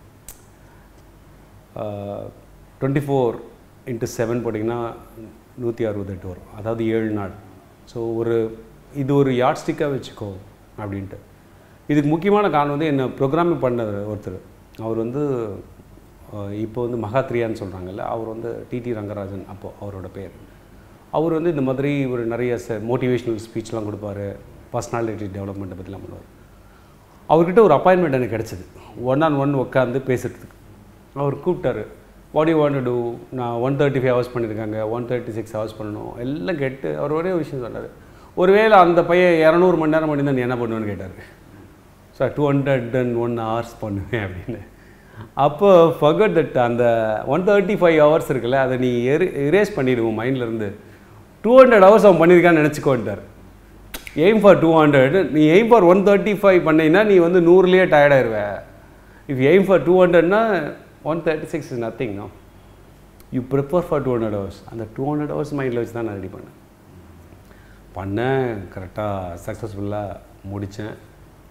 டுவெண்ட்டி ஃபோர் இன்ட்டு செவன் போட்டிங்கன்னா நூற்றி அறுபத்தெட்டு வரும் அதாவது ஏழு நாள் ஸோ ஒரு இது ஒரு யாட் ஸ்டிக்காக வச்சுக்கோ அப்படின்ட்டு இதுக்கு முக்கியமான காரணம் வந்து என்னை ப்ரோக்ராமிங் பண்ண ஒருத்தர் அவர் வந்து அஹ், இப்போ வந்து மகாத்ரியான்னு சொல்கிறாங்கல்ல அவர் வந்து டிடி ரங்கராஜன் அப்போது அவரோட பேர் அவர் வந்து இந்த மாதிரி ஒரு நிறைய மோட்டிவேஷ்னல் ஸ்பீச்லாம் கொடுப்பாரு பர்சனாலிட்டி டெவலப்மெண்ட்டை பற்றிலாம் பண்ணுவார் அவர்கிட்ட ஒரு அப்பாயின்மெண்ட் எனக்கு கிடச்சிது ஒன் ஆன் ஒன் உட்காந்து பேசுகிறதுக்கு அவர் கூப்பிட்டாரு வாட் யூ வாண்ட் டூ நான் ஒன் தேர்ட்டி ஃபைவ் ஹவர்ஸ் பண்ணியிருக்காங்க ஒன் தேர்ட்டி சிக்ஸ் ஹவர்ஸ் பண்ணணும் எல்லாம் கேட்டு அவர் ஒரே ஒரு விஷயம் சொன்னார் ஒருவேளை அந்த பையன் இரநூறு மணி நேரம் பண்ணி நீ என்ன பண்ணுவேன்னு கேட்டார் sir two hundred and one hours பண்ணுவேன் அப்படின்னு அப்போ ஃபகட் தட் அந்த ஒன் தேர்ட்டி ஃபைவ் ஹவர்ஸ் இருக்குல்ல அதை நீ எரி எரேஸ் பண்ணிடுவோம் மைண்ட்லேருந்து டூ ஹண்ட்ரட் ஹவர்ஸ் அவன் பண்ணியிருக்கான்னு நினச்சிக்கோன்ட்டார் எய்ம் ஃபார் டூ ஹண்ட்ரட் நீ aim for one thirty five பண்ணீங்கன்னா நீ வந்து நூறுலேயே டயர்டாயிருவ இஃப் எய்ம் ஃபார் டூ ஹண்ட்ரட்னா one thirty six is nothing no you prepare for two hundred hours அந்த டூ ஹண்ட்ரட் ஹவர்ஸ் மைண்டில் வச்சு தான் நான் ரெடி பண்ணேன் பண்ணேன் கரெக்டாக சக்ஸஸ்ஃபுல்லாக முடித்தேன்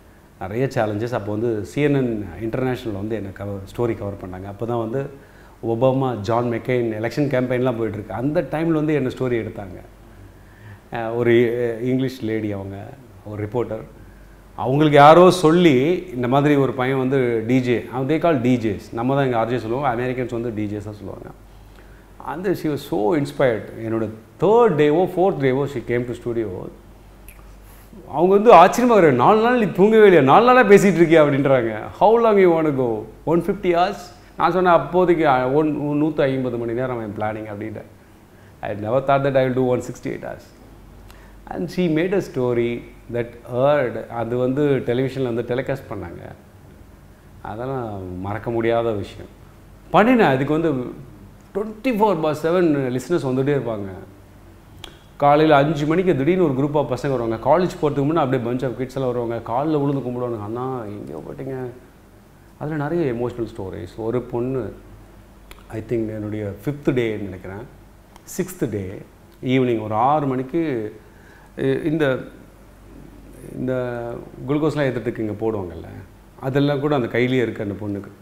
நிறைய சேலஞ்சஸ் அப்போ வந்து சிஎன்என் இன்டர்நேஷ்னல் வந்து என்னை கவர் ஸ்டோரி கவர் பண்ணாங்க அப்போ தான் வந்து ஒபாமா ஜான் மெக்கெயின் எலெக்ஷன் கேம்பெயின்லாம் போயிட்டுருக்கு அந்த டைமில் வந்து என்ன ஸ்டோரி எடுத்தாங்க அஹ் ஒரு அஹ், இங்கிலீஷ் லேடி அவங்க ஒரு ரிப்போர்ட்டர் அவங்களுக்கு யாரோ சொல்லி இந்த மாதிரி ஒரு பையன் வந்து டிஜே அவன் தே கால் டிஜேஸ் நம்ம தான் இங்கே ஆர்ஜே சொல்லுவோம் அமெரிக்கன்ஸ் வந்து டிஜேஸ் தான் சொல்லுவாங்க அந்த ஷி வாஸ் ஸோ இன்ஸ்பயர்ட் என்னோட தேர்ட் டேவோ ஃபோர்த் டேவோ ஷி கேம் டு ஸ்டுடியோ அவங்க வந்து ஆச்சரியமாக இருக்கிற நாலு நாள் நீ தூங்கவே இல்லையா நாலு நாளாக பேசிகிட்டு இருக்கியா அப்படின்றாங்க how long you want go one fifty hours நான் சொன்னேன் அப்போதைக்கு ஒன் நூற்றி ஐம்பது மணி நேரம் என் பிளானிங் அப்படின்ட்டு I never thought that I will do one sixty eight hours and she made a story that aired அது வந்து டெலிவிஷனில் வந்து டெலிகாஸ்ட் பண்ணாங்க அதெல்லாம் மறக்க முடியாத விஷயம் பண்ணினேன் அதுக்கு வந்து twenty four by seven listeners வந்துகிட்டே இருப்பாங்க காலையில் அஞ்சு மணிக்கு திடீர்னு ஒரு குரூப் ஆஃப் பசங்க வருவாங்க காலேஜ் போகிறதுக்கு முன்னே அப்படியே பஞ்ச் ஆஃப் கிட்ஸ் எல்லாம் வருவாங்க காலில் விழுந்து கும்பிடுவாங்க அண்ணா எங்கேயோ போயிட்டீங்க அதில் நிறைய எமோஷ்னல் ஸ்டோரிஸ் ஒரு பொண்ணு ஐ திங்க் என்னுடைய ஃபிஃப்த் டேன்னு நினைக்கிறேன் சிக்ஸ்த்து டே ஈவினிங் ஒரு ஆறு மணிக்கு இ- இந்த இந்த குளுக்கோஸ்லாம் ஏற்றுறதுக்கு இங்கே போடுவாங்கல்ல அதெல்லாம் கூட அந்த கையிலேயே இருக்குது அந்த பொண்ணுக்கு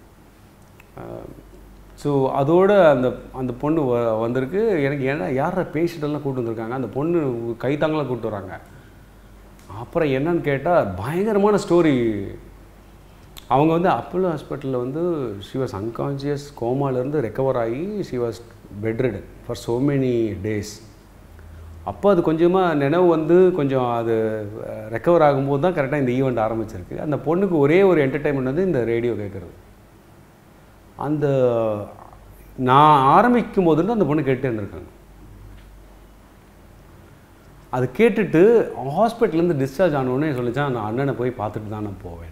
ஸோ அதோட அந்த அந்த பொண்ணு வ வந்திருக்கு எனக்கு ஏன்னா யார பேஷண்ட்டெல்லாம் கூட்டு வந்திருக்காங்க அந்த பொண்ணு கைத்தாங்கலாம் கூப்பிட்டு வராங்க அப்புறம் என்னன்னு கேட்டால் பயங்கரமான ஸ்டோரி அவங்க வந்து அப்போலோ ஹாஸ்பிட்டலில் வந்து ஷி வாஸ் அன்கான்ஷியஸ் கோமாலேருந்து ரெக்கவர் ஆகி she was bedridden for so many days அப்போ அது கொஞ்சமாக நினைவு வந்து கொஞ்சம் அது ரெக்கவர் ஆகும்போது தான் கரெக்டாக இந்த ஈவெண்ட் ஆரம்பிச்சிருக்கு அந்த பொண்ணுக்கு ஒரே ஒரு என்டர்டைன்மெண்ட் வந்து இந்த ரேடியோ கேட்குறது அந்த நான் ஆரம்பிக்கும் போது இருந்து அந்த பொண்ணு கேட்டே இருந்திருக்காங்க அது கேட்டுட்டு ஹாஸ்பிட்டல்லேருந்து டிஸ்சார்ஜ் ஆனோடனே சொல்லிச்சான் நான் அண்ணனை போய் பார்த்துட்டு தான் நான் போவேன்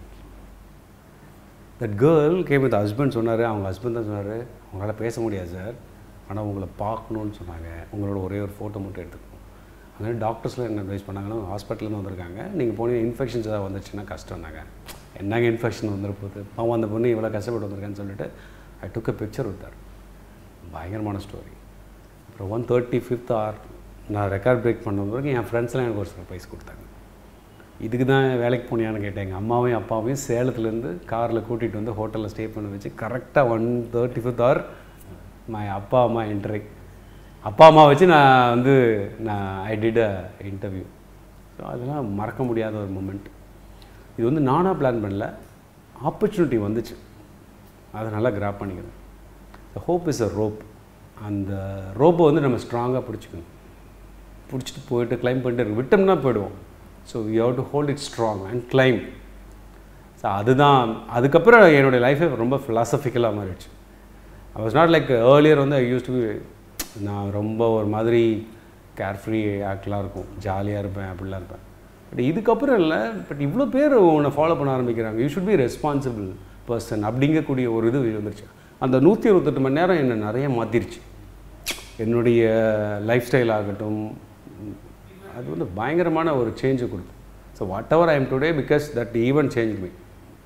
that girl came with husband சொன்னார் அவங்க ஹஸ்பண்ட் தான் சொன்னார் உங்களால் பேச முடியாது சார் ஆனால் உங்களை பார்க்கணுன்னு சொன்னாங்க உங்களோட ஒரே ஒரு ஃபோட்டோ மட்டும் எடுத்துக்கணும் அதனால டாக்டர்ஸ்லாம் என்ன அட்வைஸ் பண்ணாங்கன்னா ஹாஸ்பிட்டல்லேருந்து வந்திருக்காங்க நீங்கள் போனீங்க இன்ஃபெக்ஷன்ஸ் ஏதாவது வந்துச்சுன்னா கஷ்டம்னாங்க என்னங்க இன்ஃபெக்ஷன் வந்துட போகுது பாவம் அந்த பொண்ணு இவ்வளோ கஷ்டப்பட்டு வந்திருக்கேன்னு சொல்லிட்டு ஐ டுக் அ பிக்சர் வித்தார் பயங்கரமான ஸ்டோரி அப்புறம் ஒன் தேர்ட்டி ஃபிஃப்த் ஆர் நான் ரெக்கார்ட் பிரேக் பண்ண பிறகு என் ஃப்ரெண்ட்ஸ்லாம் எனக்கு ஒரு சர்ப்ரைஸ் கொடுத்தாங்க இதுக்கு தான் வேலைக்கு போனியான்னு கேட்டேன் எங்கள் அம்மாவையும் அப்பாவையும் சேலத்துலேருந்து காரில் கூட்டிகிட்டு வந்து ஹோட்டலில் ஸ்டே பண்ண வச்சு கரெக்டாக one thirty fifth hour my அப்பா அம்மா என்ட்ரி அப்பா அம்மா வச்சு நான் வந்து நான் I did a interview so அதெல்லாம் மறக்க முடியாத ஒரு மூமெண்ட் இது வந்து நானாக பிளான் பண்ணல ஆப்பர்ச்சுனிட்டி வந்துச்சு அதை நல்லா கிராப் பண்ணிக்கிறேன் the hope is a rope அந்த ரோப்பை வந்து நம்ம ஸ்ட்ராங்காக பிடிச்சிக்கணும் பிடிச்சிட்டு போயிட்டு கிளைம் பண்ணிட்டு இருக்கு விட்டோம்னா போயிடுவோம் so you have to hold it strong and climb so அதுதான் அதுக்கப்புறம் என்னுடைய லைஃபே ரொம்ப ஃபிலாசபிக்கலாக மாறிடுச்சு I was not like earlier வந்து ஐ யூஸ் டு நான் ரொம்ப ஒரு மாதிரி கேர்ஃப்ரீ ஆக்டெலாம் இருக்கும் ஜாலியாக இருப்பேன் அப்படிலாம் இருப்பேன் பட் இதுக்கப்புறம் இல்லை பட் இவ்வளோ பேர் உன்னை ஃபாலோ பண்ண ஆரம்பிக்கிறாங்க you should be responsible person அப்படிங்கக்கூடிய ஒரு இது வந்துருச்சு அந்த நூற்றி இருபத்தெட்டு மணி நேரம் என்னை நிறைய மாற்றிருச்சு என்னுடைய லைஃப் ஸ்டைல் ஆகட்டும் அது வந்து பயங்கரமான ஒரு சேஞ்சை கொடுக்கும் so whatever I am today because that even change me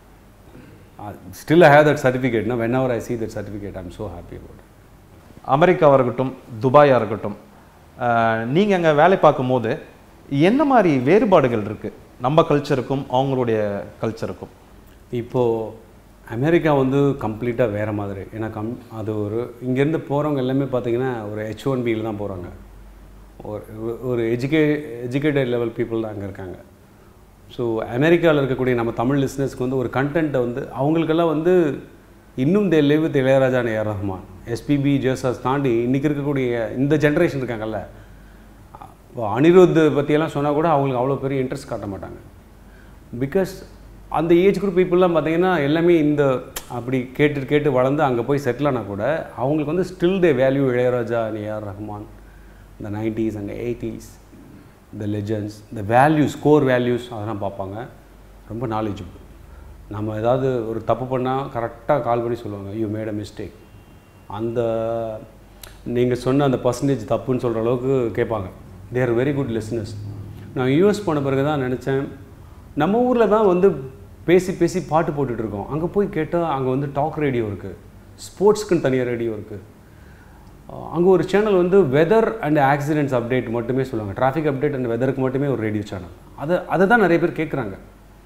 still I have that சர்டிஃபிகேட்னா whenever I see that certificate I am so happy about அமெரிக்காவாக இருக்கட்டும் துபாயாக இருக்கட்டும் நீங்கள் அங்கே வேலை பார்க்கும்போது என்ன மாதிரி வேறுபாடுகள் இருக்குது நம்ம கல்ச்சருக்கும் அவங்களுடைய கல்ச்சருக்கும் இப்போது அமெரிக்கா வந்து கம்ப்ளீட்டாக வேறு மாதிரி ஏன்னா கம் அது ஒரு இங்கேருந்து போகிறவங்க எல்லாமே பார்த்தீங்கன்னா ஒரு ஹெச் ஒன் பியில் தான் போகிறாங்க ஒரு ஒரு எஜுகே எஜுகேட்டட் லெவல் பீப்புள் தான் அங்கே இருக்காங்க ஸோ அமெரிக்காவில் இருக்கக்கூடிய நம்ம தமிழ் லிஸ்னஸ்க்கு வந்து ஒரு கண்டென்ட்டை வந்து அவங்களுக்கெல்லாம் வந்து இன்னும் they live with Ilaiyaraaja A R Rahman SPB ஜேசாஸ் தாண்டி இன்றைக்கி இருக்கக்கூடிய இந்த ஜென்ரேஷன் இருக்காங்கல்ல இப்போ அனிருத் பற்றியெல்லாம் சொன்னால் கூட அவங்களுக்கு அவ்வளோ பெரிய இன்ட்ரெஸ்ட் காட்ட மாட்டாங்க பிகாஸ் அந்த ஏஜ் குரூப் பீப்புளெலாம் பார்த்தீங்கன்னா எல்லாமே இந்த அப்படி கேட்டு கேட்டு வளர்ந்து அங்கே போய் செட்டில் ஆனால் கூட அவங்களுக்கு வந்து still they value Ilaiyaraaja A R Rahman இந்த நைன்டிஸ் அண்ட் எயிட்டிஸ் இந்த லெஜண்ட்ஸ் இந்த வேல்யூஸ் கோர் வேல்யூஸ் அதெல்லாம் பார்ப்பாங்க ரொம்ப நாலேஜபிள் நம்ம ஏதாவது ஒரு தப்பு பண்ணால் கரெக்டாக கால் பண்ணி சொல்லுவாங்க யூ மேட் அ மிஸ்டேக் அந்த நீங்கள் சொன்ன அந்த பர்சன்டேஜ் தப்புன்னு சொல்கிற அளவுக்கு கேட்பாங்க they are very good listeners நான் யூஎஸ் போன பிறகு தான் நினச்சேன் நம்ம ஊரில் தான் வந்து பேசி பேசி பாட்டு போட்டுட்டு இருக்கோம் அங்கே போய் கேட்டால் அங்கே வந்து டாக் ரேடியோ இருக்குது ஸ்போர்ட்ஸ்க்குன்னு தனியாக ரேடியோ இருக்குது அங்கே ஒரு சேனல் வந்து வெதர் அண்ட் ஆக்சிடென்ட்ஸ் அப்டேட் மட்டுமே சொல்லுவாங்க டிராஃபிக் அப்டேட் அண்ட் வெதருக்கு மட்டுமே ஒரு ரேடியோ சேனல் அதை அதை தான் நிறைய பேர் கேட்குறாங்க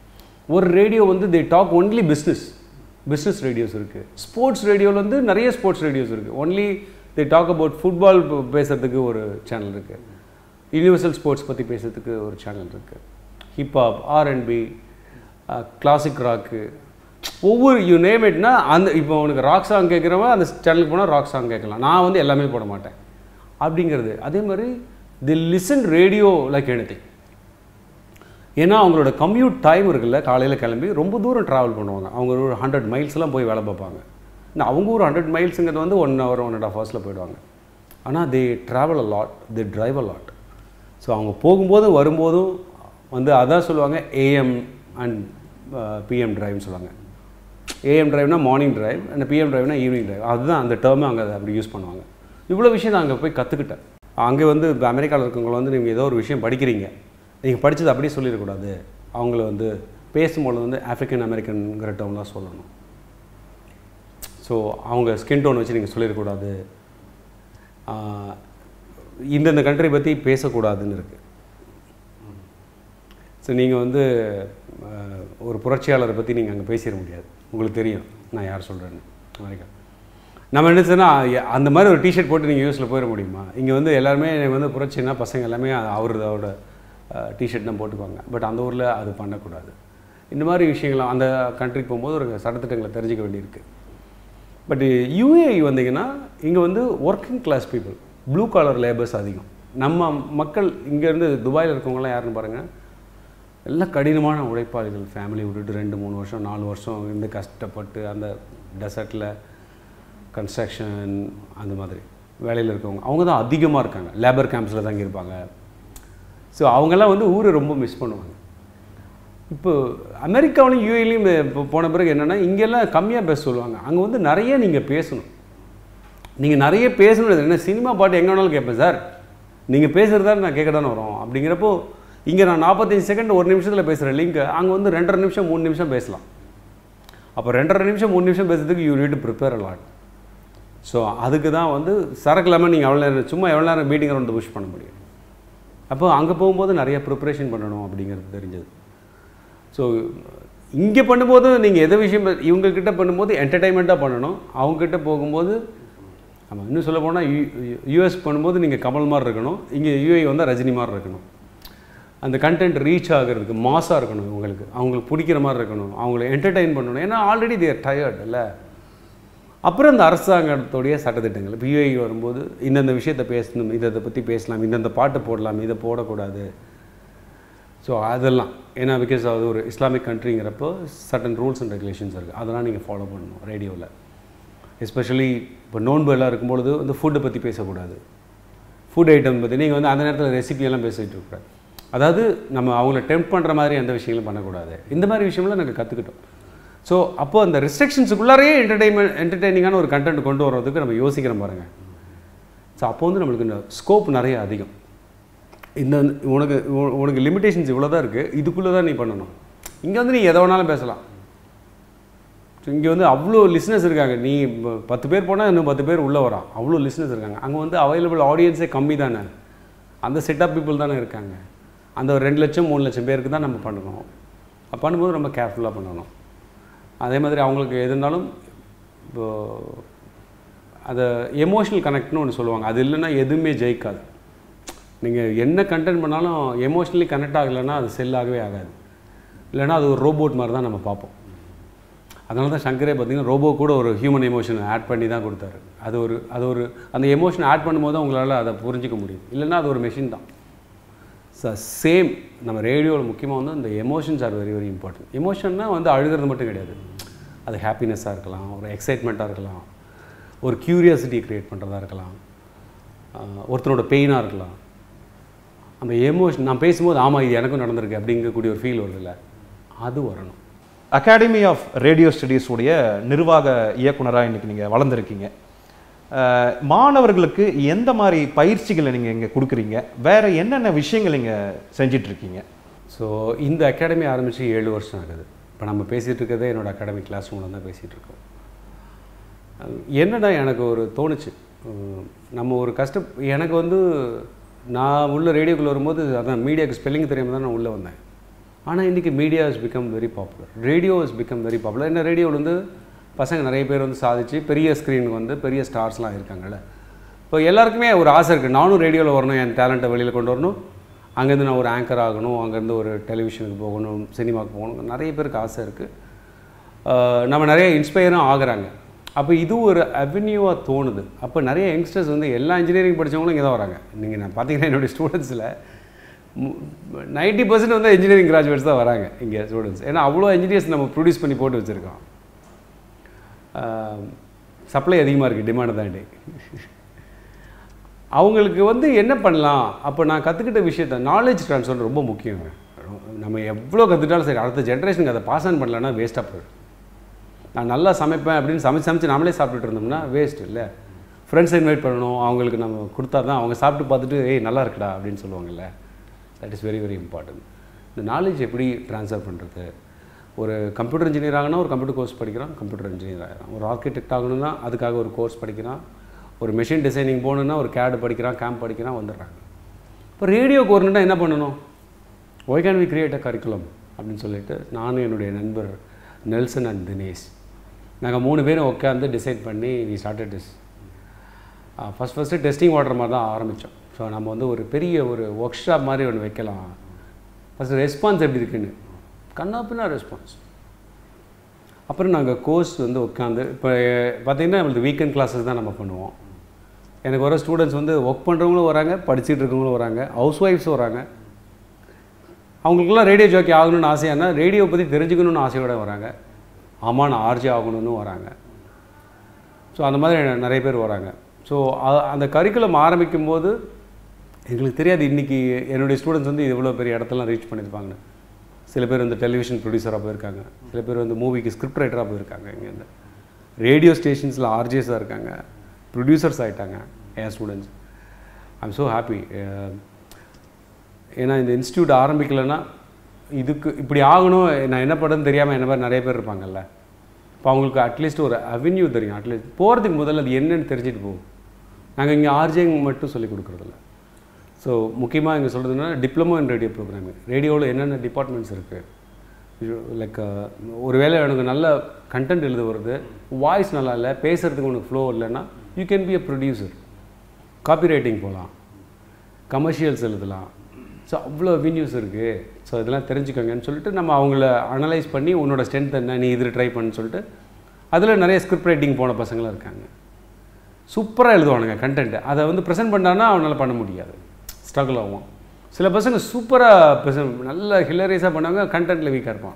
ஒரு ரேடியோ வந்து they talk only business business radios இருக்குது ஸ்போர்ட்ஸ் ரேடியோவில் வந்து நிறைய ஸ்போர்ட்ஸ் ரேடியோஸ் இருக்குது only they talk about football பேசுகிறதுக்கு ஒரு சேனல் இருக்குது யூனிவர்சல் ஸ்போர்ட்ஸ் பற்றி பேசுகிறதுக்கு ஒரு சேனல் இருக்குது ஹிப்ஹாப் ஆர்என்பி கிளாசிக் ராக்கு ஒவ்வொரு யூ நேம் இட்னா அந்த இப்போ உனக்கு ராக் சாங் கேட்குறவன் அந்த சேனலுக்கு போனால் ராக் சாங் கேட்கலாம் நான் வந்து எல்லாமே போட மாட்டேன் அப்படிங்கிறது அதே மாதிரி the listen radio like anything ஏன்னா அவங்களோட கம்யூட் டைம் இருக்குல்ல காலையில் கிளம்பி ரொம்ப தூரம் ட்ராவல் பண்ணுவாங்க அவங்க ஒரு ஹண்ட்ரட் மைல்ஸ்லாம் போய் வேலை பார்ப்பாங்க இன்னும் அவங்க ஒரு ஹண்ட்ரட் மைல்ஸுங்கிறது வந்து one hour one and half ஹவர்ஸில் போயிடுவாங்க ஆனால் they travel a lot they drive a lot so அவங்க போகும்போதும் வரும்போதும் வந்து அதான் சொல்லுவாங்க ஏஎம் அண்ட் பிஎம் டிரைவ்னு சொல்லுவாங்க ஏஎம் டிரைவ்னா மார்னிங் டிரைவ் அந்த பிஎம் டிரைவ்னா ஈவினிங் டிரைவ் அதுதான் அந்த டேர்மை அங்கே அப்படி யூஸ் பண்ணுவாங்க இவ்வளோ விஷயம் நான் அங்கே போய் கற்றுக்கிட்டேன் அங்கே வந்து இப்போ அமெரிக்காவில் இருக்கவங்கள வந்து நீங்கள் ஏதோ ஒரு விஷயம் படிக்கிறீங்க நீங்கள் படித்தது அப்படியே சொல்லிடக்கூடாது அவங்கள வந்து பேசும்போது வந்து ஆஃப்ரிக்கன் அமெரிக்கனுங்கிற டேர்ம்லாம் சொல்லணும் ஸோ அவங்க ஸ்கின் டோன் வச்சு நீங்கள் சொல்லிடக்கூடாது ஆஹ் இந்தந்த கண்ட்ரி பற்றி பேசக்கூடாதுன்னு இருக்குது ஸோ நீங்கள் வந்து ஆஹ், ஒரு புரட்சியாளரை பற்றி நீங்கள் அங்கே பேசிட முடியாது உங்களுக்கு தெரியும் நான் யார் சொல்கிறேன்னு அமெரிக்கா நம்ம என்ன சொன்னால் அந்த மாதிரி ஒரு டிஷர்ட் போட்டு நீங்கள் யூஎஸில் போயிட முடியுமா இங்கே வந்து எல்லாருமே எனக்கு வந்து புரட்சின்னா பசங்க எல்லாமே அவரோட டிஷர்ட் தான் போட்டுக்குவாங்க பட் அந்த ஊரில் அது பண்ணக்கூடாது இந்த மாதிரி விஷயங்கள் அந்த கண்ட்ரிக்கு போகும்போது ஒரு சட்டத்திட்டங்களை தெரிஞ்சுக்க வேண்டியிருக்கு பட் யூஏஇ வந்தீங்கன்னா இங்கே வந்து working class people blue collar labours அதிகம் நம்ம மக்கள் இங்கேருந்து துபாயில் இருக்கவங்களாம் யாருன்னு பாருங்கள் எல்லாம் கடினமான உழைப்பாளிகள் ஃபேமிலி விட்டுட்டு ரெண்டு மூணு வருஷம் நாலு வருஷம் இருந்து கஷ்டப்பட்டு அந்த டெசர்ட்டில் கன்ஸ்ட்ரக்ஷன் அந்த மாதிரி வேலையில் இருக்கவங்க அவங்க தான் அதிகமாக இருக்காங்க லேபர் கேம்ப்ஸில் தான் இருப்பாங்க ஸோ அவங்கெல்லாம் வந்து ஊரை ரொம்ப மிஸ் பண்ணுவாங்க இப்போ அமெரிக்காவிலையும் யூஏலையும் இப்போ போன பிறகு என்னென்னா இங்கெல்லாம் கம்மியாக பேச சொல்லுவாங்க அங்கே வந்து நிறைய நீங்கள் பேசணும் நீங்கள் நிறைய பேசணும் என்ன சினிமா பாட்டு எங்கே வேணாலும் கேட்பேன் சார் நீங்கள் பேசுகிறதா நான் கேட்க தானே வரோம் அப்படிங்கிறப்போ இங்கே நான் நாற்பத்தஞ்சு செகண்ட் ஒரு நிமிஷத்தில் பேசுகிற லிங்க் அங்கே வந்து ரெண்டரை நிமிஷம் மூணு நிமிஷம் பேசலாம் அப்போ ரெண்டரை நிமிஷம் மூணு நிமிஷம் பேசுறதுக்கு you need prepare lot so அதுக்கு தான் வந்து சரக்கு இல்லாமல் நீங்கள் எவ்வளோ நேரம் சும்மா எவ்வளோ நேரம் மீட்டிங் வந்து புஷ் பண்ண முடியும் அப்போ அங்கே போகும்போது நிறைய ப்ரிப்பரேஷன் பண்ணணும் அப்படிங்கிறது தெரிஞ்சது ஸோ இங்கே பண்ணும்போது நீங்கள் எதை விஷயம் ப- இவங்கக்கிட்ட பண்ணும்போது என்டர்டைன்மெண்ட்டாக பண்ணணும் அவங்கக்கிட்ட போகும்போது ஆமாம் இன்னும் சொல்ல போனால் யூஎஸ் பண்ணும்போது நீங்கள் கமல் மாதிரி இருக்கணும் இங்கே யூஏ வந்தால் ரஜினி மாதிரி இருக்கணும் அந்த கண்டென்ட் ரீச் ஆகிறதுக்கு மாஸாக இருக்கணும் இவங்களுக்கு அவங்களுக்கு பிடிக்கிற மாதிரி இருக்கணும் அவங்கள என்டர்டெயின் பண்ணணும் ஏன்னா ஆல்ரெடி தேர் டயர்ட் இல்லை அப்புறம் இந்த அரசாங்கத்துடைய சட்டத்திட்டங்கள் இப்போ யூஏ வரும்போது இந்தந்த விஷயத்தை பேசணும் இதை இதை பற்றி பேசலாம் இந்தந்த பாட்டு போடலாம் இதை போடக்கூடாது ஸோ அதெல்லாம் ஏன்னா பிகாஸ் அது ஒரு இஸ்லாமிக் கண்ட்ரிங்கிறப்போ சட்டன் ரூல்ஸ் அண்ட் ரெகுலேஷன்ஸ் இருக்குது அதெல்லாம் நீங்கள் ஃபாலோ பண்ணணும் ரேடியோவில் எஸ்பெஷலி இப்போ நோன்பு எல்லாம் இருக்கும்பொழுது வந்து ஃபுட்டை பற்றி பேசக்கூடாது ஃபுட் ஐட்டம் பற்றி நீங்கள் வந்து அந்த நேரத்தில் ரெசிபி எல்லாம் பேசிகிட்டு இருக்கக்கூடாது அதாவது நம்ம அவங்கள டெம்ப் பண்ணுற மாதிரி எந்த விஷயங்களும் பண்ணக்கூடாது இந்த மாதிரி விஷயம்லாம் நாங்கள் கற்றுக்கிட்டோம் ஸோ அப்போ அந்த ரெஸ்ட்ரிக்ஷன்ஸுக்குள்ளாரையே என்டர்டைன்மெண்ட் என்டர்டைனிங்கான ஒரு கண்டென்ட் கொண்டு வர்றதுக்கு நம்ம யோசிக்கிறோம் பாருங்கள் ஸோ அப்போ வந்து நம்மளுக்கு இந்த ஸ்கோப் நிறைய அதிகம் இந்த உனக்கு உ- உனக்கு லிமிடேஷன்ஸ் இவ்வளோ தான் இருக்குது இதுக்குள்ளே தான் நீ பண்ணணும் இங்கே வந்து நீ எதை வேணாலும் பேசலாம் ஸோ இங்கே வந்து அவ்வளோ லிஸ்னஸ் இருக்காங்க நீ ப- பத்து பேர் போனால் இன்னும் பத்து பேர் உள்ளே வரான் அவ்வளோ லிஸ்னஸ் இருக்காங்க அங்கே வந்து அவைலபிள் ஆடியன்ஸே கம்மி தானே அந்த செட் ஆஃப் பீப்புள் தானே இருக்காங்க அந்த ஒரு ரெண்டு லட்சம் மூணு லட்சம் பேருக்கு தான் நம்ம பண்ணணும் அப்ப பண்ணும்போது ரொம்ப கேர்ஃபுல்லாக பண்ணணும் அதே மாதிரி அவங்களுக்கு எது இருந்தாலும் இப்போ அதை எமோஷனல் கனெக்ட்னு ஒன்று சொல்லுவாங்க அது இல்லைன்னா எதுவுமே ஜெயிக்காது நீங்கள் என்ன கண்டென்ட் பண்ணாலும் எமோஷ்னலி கனெக்ட் ஆகலைன்னா அது செல் ஆகவே ஆகாது இல்லைன்னா அது ஒரு ரோபோட் மாதிரி தான் நம்ம பார்ப்போம் அதனால தான் சங்கரே பார்த்தீங்கன்னா ரோபோ கூட ஒரு ஹியூமன் எமோஷனை ஆட் பண்ணி தான் கொடுத்தாரு அது ஒரு அது ஒரு அந்த எமோஷனை ஆட் பண்ணும்போது தான் உங்களால் அதை புரிஞ்சிக்க முடியும் இல்லைன்னா அது ஒரு மெஷின் தான் ஸோ சேம் நம்ம ரேடியோவில் முக்கியமாக வந்து இந்த emotions are very very important எமோஷன்னா வந்து அழுகிறது மட்டும் கிடையாது அது ஹாப்பினஸ்ஸாக இருக்கலாம் ஒரு எக்ஸைட்மெண்ட்டாக இருக்கலாம் ஒரு க்யூரியாசிட்டி க்ரியேட் பண்ணுறதா இருக்கலாம் ஆஹ் ஒருத்தனோட பெயினாக இருக்கலாம் அந்த எமோஷன் நான் பேசும்போது ஆமாம் இது எனக்கும் நடந்திருக்கு அப்படிங்கக்கூடிய ஒரு ஃபீல் வருதுல்ல அது வரணும் அகாடமி ஆஃப் ரேடியோ ஸ்டடீஸ் உடைய நிர்வாக இயக்குனராக இன்னைக்கு நீங்கள் வளர்ந்துருக்கீங்க அஹ், மாணவர்களுக்கு எந்த மாதிரி பயிற்சிகளை நீங்கள் இங்கே கொடுக்குறீங்க வேற என்னென்ன விஷயங்கள் நீங்கள் செஞ்சிட்டு இருக்கீங்க ஸோ இந்த அகாடமி ஆரம்பித்து ஏழு வருஷம் ஆகுது இப்போ நம்ம பேசிகிட்டு இருக்கிறதே என்னோட அகாடமி கிளாஸ் ரூமில் தான் பேசிகிட்டு இருக்கோம் அஹ் என்னடா எனக்கு ஒரு தோணுச்சு உம், நம்ம ஒரு கஷ்டம் எனக்கு வந்து நான் உள்ள ரேடியோக்குள்ளே வரும்போது அதான் மீடியாவுக்கு ஸ்பெல்லிங் தெரியாமல் தான் நான் உள்ளே வந்தேன் ஆனால் இன்றைக்கி media is become very popular radio is become very popular என்ன ரேடியோவில் வந்து பசங்க நிறைய பேர் வந்து சாதிச்சு பெரிய ஸ்க்ரீனுக்கு வந்து பெரிய ஸ்டார்ஸ்லாம் இருக்காங்கல்ல இப்போ எல்லாருக்குமே ஒரு ஆசை இருக்குது நானும் ரேடியோவில் வரணும் என் டேலண்ட்டை வெளியில் கொண்டு வரணும் அங்கேருந்து நான் ஒரு ஆங்கர் ஆகணும் அங்கேருந்து ஒரு டெலிவிஷனுக்கு போகணும் சினிமாவுக்கு போகணும் நிறைய பேருக்கு ஆசை இருக்குது நம்ம நிறைய இன்ஸ்பயரும் ஆகுறாங்க அப்போ இது ஒரு அவென்யூவாக தோணுது அப்போ நிறைய யங்ஸ்டர்ஸ் வந்து எல்லா இன்ஜினியரிங் படித்தவங்களும் இங்கே தான் வராங்க நீங்கள் நான் பார்த்தீங்கன்னா என்னுடைய ஸ்டூடெண்ட்ஸில் நைன்ட்டி பர்சன்ட் வந்து இன்ஜினியரிங் கிராஜுவேட்ஸ் தான் வராங்க இங்கே ஸ்டூடெண்ட்ஸ் ஏன்னா அவ்வளோ இன்ஜினியர்ஸ் நம்ம ப்ரொடியூஸ் பண்ணி போட்டு வச்சுருக்கோம் சப்ளை அதிகமாக இருக்குது டிமாண்டை தாண்டி அவங்களுக்கு வந்து என்ன பண்ணலாம் அப்போ நான் கற்றுக்கிட்ட விஷயத்த நாலேஜ் ட்ரான்ஸ்ஃபர் ரொம்ப முக்கியங்க நம்ம எவ்வளோ கற்றுக்கிட்டாலும் சரி அடுத்த ஜென்ரேஷனுக்கு அதை பாஸ் ஆன் பண்ணலன்னா வேஸ்ட்டாக போயிடும் நான் நல்லா சமைப்பேன் அப்படின்னு சமைச்சு சமைச்சு நம்மளே சாப்பிட்டுட்டு இருந்தோம்னா வேஸ்ட் இல்லை ஃப்ரெண்ட்ஸ் இன்வைட் பண்ணணும் அவங்களுக்கு நம்ம கொடுத்தா தான் அவங்க சாப்பிட்டு பார்த்துட்டு ஏய் நல்லா இருக்குடா அப்படின்னு சொல்லுவாங்கல்ல that is very very important இந்த நாலேஜ் எப்படி ட்ரான்ஸ்ஃபர் பண்ணுறது ஒரு கம்ப்யூட்டர் இன்ஜினியர் ஆகணும் ஒரு கம்ப்யூட்டர் கோர்ஸ் படிக்கிறான் கம்ப்யூட்டர் இன்ஜினியர் ஆகிறான் ஒரு ஆர்கிடெக்ட் ஆகணும்னா அதுக்காக ஒரு கோர்ஸ் படிக்கிறான் ஒரு மெஷின் டிசைனிங் போகணுன்னா ஒரு கேடு படிக்கிறான் கேம்ப் படிக்கிறான் வந்துடுறாங்க இப்போ ரேடியோக்கு வரணுன்னா என்ன பண்ணணும் why can we create a curriculum அப்படின்னு சொல்லிட்டு நானும் என்னுடைய நண்பர் நெல்சன் அண்ட் தினேஷ் நாங்கள் மூணு பேரும் உட்காந்து டிசைட் பண்ணி we started this first first testing water மாதிரி தான் ஆரம்பித்தோம் ஸோ நம்ம வந்து ஒரு பெரிய ஒரு ஒர்க் ஷாப் மாதிரி ஒன்று வைக்கலாம் ஃபஸ்ட்டு ரெஸ்பான்ஸ் எப்படி இருக்குன்னு கண்ணாப்பின்னா ரெஸ்பான்ஸ் அப்புறம் நாங்கள் கோர்ஸ் வந்து உட்காந்து இப்போ பார்த்தீங்கன்னா நம்மளுக்கு வீக்கெண்ட் கிளாஸஸ் தான் நம்ம பண்ணுவோம் எனக்கு வர ஸ்டூடெண்ட்ஸ் வந்து ஒர்க் பண்ணுறவங்களும் வராங்க படிச்சுட்டு இருக்கவங்களும் வராங்க ஹவுஸ் ஒய்ஃப்ஸும் வராங்க அவங்களுக்குலாம் ரேடியோ ஜோக்கி ஆகணும்னு ஆசையானா ரேடியோ பற்றி தெரிஞ்சுக்கணும்னு ஆசையோடு வராங்க ஆமாம் நான் ஆர்ஜி ஆகணும்னு வராங்க ஸோ அந்த மாதிரி நிறைய பேர் வராங்க ஸோ அந்த கரிக்குலம் ஆரம்பிக்கும் போது எங்களுக்கு தெரியாது இன்றைக்கி என்னுடைய ஸ்டூடெண்ட்ஸ் வந்து இவ்வளோ பெரிய இடத்தெல்லாம் ரீச் பண்ணியிருப்பாங்கன்னு சில பேர் வந்து டெலிவிஷன் ப்ரொடியூசராக போயிருக்காங்க சில பேர் வந்து மூவிக்கு ஸ்கிரிப்ட் ரைட்டராக போயிருக்காங்க இங்கேருந்து ரேடியோ ஸ்டேஷன்ஸில் ஆர்ஜிஎஸாக இருக்காங்க ப்ரொடியூசர்ஸ் ஆகிட்டாங்க என் ஸ்டூடெண்ட்ஸ் ஐம் ஸோ ஹாப்பி ஏன்னா இந்த இன்ஸ்டியூட் ஆரம்பிக்கலைன்னா இதுக்கு இப்படி ஆகணும் நான் என்ன பண்ணுறதுன்னு தெரியாமல் என்ன மாதிரி நிறைய பேர் இருப்பாங்கல்ல இப்போ அவங்களுக்கு அட்லீஸ்ட் ஒரு அவென்யூ தெரியும் அட்லீஸ்ட் போகிறதுக்கு முதல்ல அது என்னன்னு தெரிஞ்சுட்டு போகும் நாங்கள் இங்கே ஆர்ஜிங் மட்டும் சொல்லிக் கொடுக்குறதில்ல ஸோ முக்கியமாக இங்கே சொல்கிறதுனா டிப்ளமோ இன் ரேடியோ ப்ரோக்ராமிங் ரேடியோவில் என்னென்ன டிபார்ட்மெண்ட்ஸ் இருக்குது லைக் ஒரு வேளை எனக்கு நல்ல கண்டென்ட் எழுத வருது வாய்ஸ் நல்லா இல்லை பேசுகிறதுக்கு உனக்கு ஃப்ளோ இல்லைன்னா you can be a producer copy writing போகலாம் கமர்ஷியல்ஸ் எழுதலாம் ஸோ அவ்வளோ அவென்யூஸ் இருக்குது ஸோ இதெல்லாம் தெரிஞ்சுக்கோங்கன்னு சொல்லிட்டு நம்ம அவங்கள அனலைஸ் பண்ணி உன்னோட ஸ்ட்ரென்த் என்ன நீ இதில் ட்ரை பண்ணு சொல்லிட்டு அதில் நிறைய ஸ்கிரிப்ட் ரைட்டிங் போன பசங்களும் இருக்காங்க சூப்பராக எழுதுவானுங்க கண்டென்ட் அதை வந்து ப்ரெசென்ட் பண்ணான்னா அவனால் பண்ண முடியாது ஸ்ட்ரகிள் ஆகும் சில பசங்க சூப்பராக ப்ரெசென்ட் நல்ல ஹிலரியஸாக பண்ணாங்க கண்டென்ட்டில் வீக்காக இருப்பான்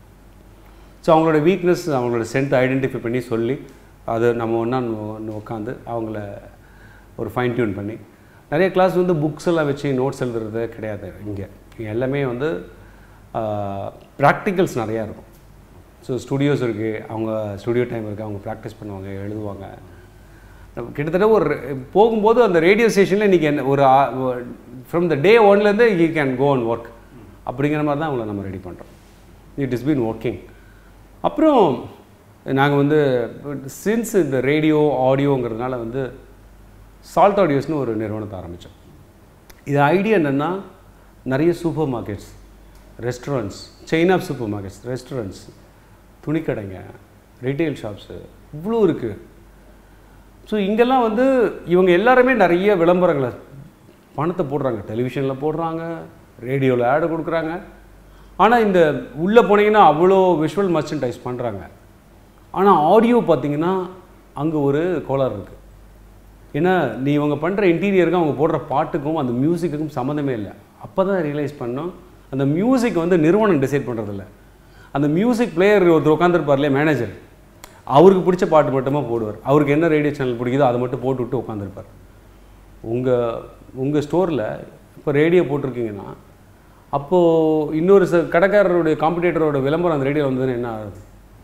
ஸோ அவங்களோட வீக்னஸ் அவங்களோட ஸ்ட்ரென்த் ஐடென்டிஃபை பண்ணி சொல்லி அது நம்ம ஒன்றா உட்காந்து அவங்கள ஒரு ஃபைன் டியூன் பண்ணி நிறைய கிளாஸ் வந்து புக்ஸ் எல்லாம் வச்சு நோட்ஸ் எழுதுறது கிடையாது இங்கே எல்லாமே வந்து ப்ராக்டிக்கல்ஸ் நிறையா இருக்கும் ஸோ ஸ்டுடியோஸ் இருக்குது அவங்க ஸ்டுடியோ டைம் இருக்குது அவங்க ப்ராக்டிஸ் பண்ணுவாங்க எழுதுவாங்க கிட்டத்தட்ட ஒரு போகும்போது அந்த ரேடியோ ஸ்டேஷனில் இன்றைக்கி என்ன ஒரு ஃப்ரம் த டே ஒன்லேருந்து you can go and work அப்படிங்கிற மாதிரி தான் அவங்கள நம்ம ரெடி பண்ணுறோம் இட் இஸ் பீன் ஒர்க்கிங் அப்புறம் நாங்கள் வந்து சின்ஸ் இந்த ரேடியோ ஆடியோங்கிறதுனால வந்து சால்ட் ஆடியோஸ்னு ஒரு நிறுவனத்தை ஆரம்பித்தோம் இது ஐடியா என்னென்னா நிறைய supermarkets restaurants chain of supermarkets restaurants துணிக்கடைங்க ரீட்டைல் ஷாப்ஸு இவ்வளோ இருக்குது ஸோ இங்கெல்லாம் வந்து இவங்க எல்லாருமே நிறைய விளம்பரங்களை பணத்தை போடுறாங்க டெலிவிஷனில் போடுறாங்க ரேடியோவில் ஆடு கொடுக்குறாங்க ஆனால் இந்த உள்ளே போனீங்கன்னா அவ்வளோ விஷுவல் மர்ச்சன்டைஸ் பண்ணுறாங்க ஆனால் ஆடியோ பார்த்தீங்கன்னா அங்கே ஒரு கோளாறு இருக்குது ஏன்னா நீ இவங்க பண்ணுற இன்டீரியருக்கும் அவங்க போடுற பாட்டுக்கும் அந்த மியூசிக்குக்கும் சம்மந்தமே இல்லை அப்போ தான் ரியலைஸ் பண்ணோம் அந்த மியூசிக் வந்து நிறுவனம் டிசைட் பண்ணுறதில்ல அந்த மியூசிக் பிளேயர் ஒருத்தர் உட்காந்துருப்பார்லே மேனேஜர் அவருக்கு பிடிச்ச பாட்டு மட்டுமா போடுவார் அவருக்கு என்ன ரேடியோ சேனல் பிடிக்குதோ அதை மட்டும் போட்டு விட்டு உட்காந்துருப்பார் உங்கள் உங்கள் ஸ்டோரில் இப்போ ரேடியோ போட்டிருக்கீங்கன்னா அப்போது இன்னொரு ச கடைக்காரருடைய காம்படிட்டரோட விளம்பரம் அந்த ரேடியோ வந்ததுன்னு என்ன ஆகுது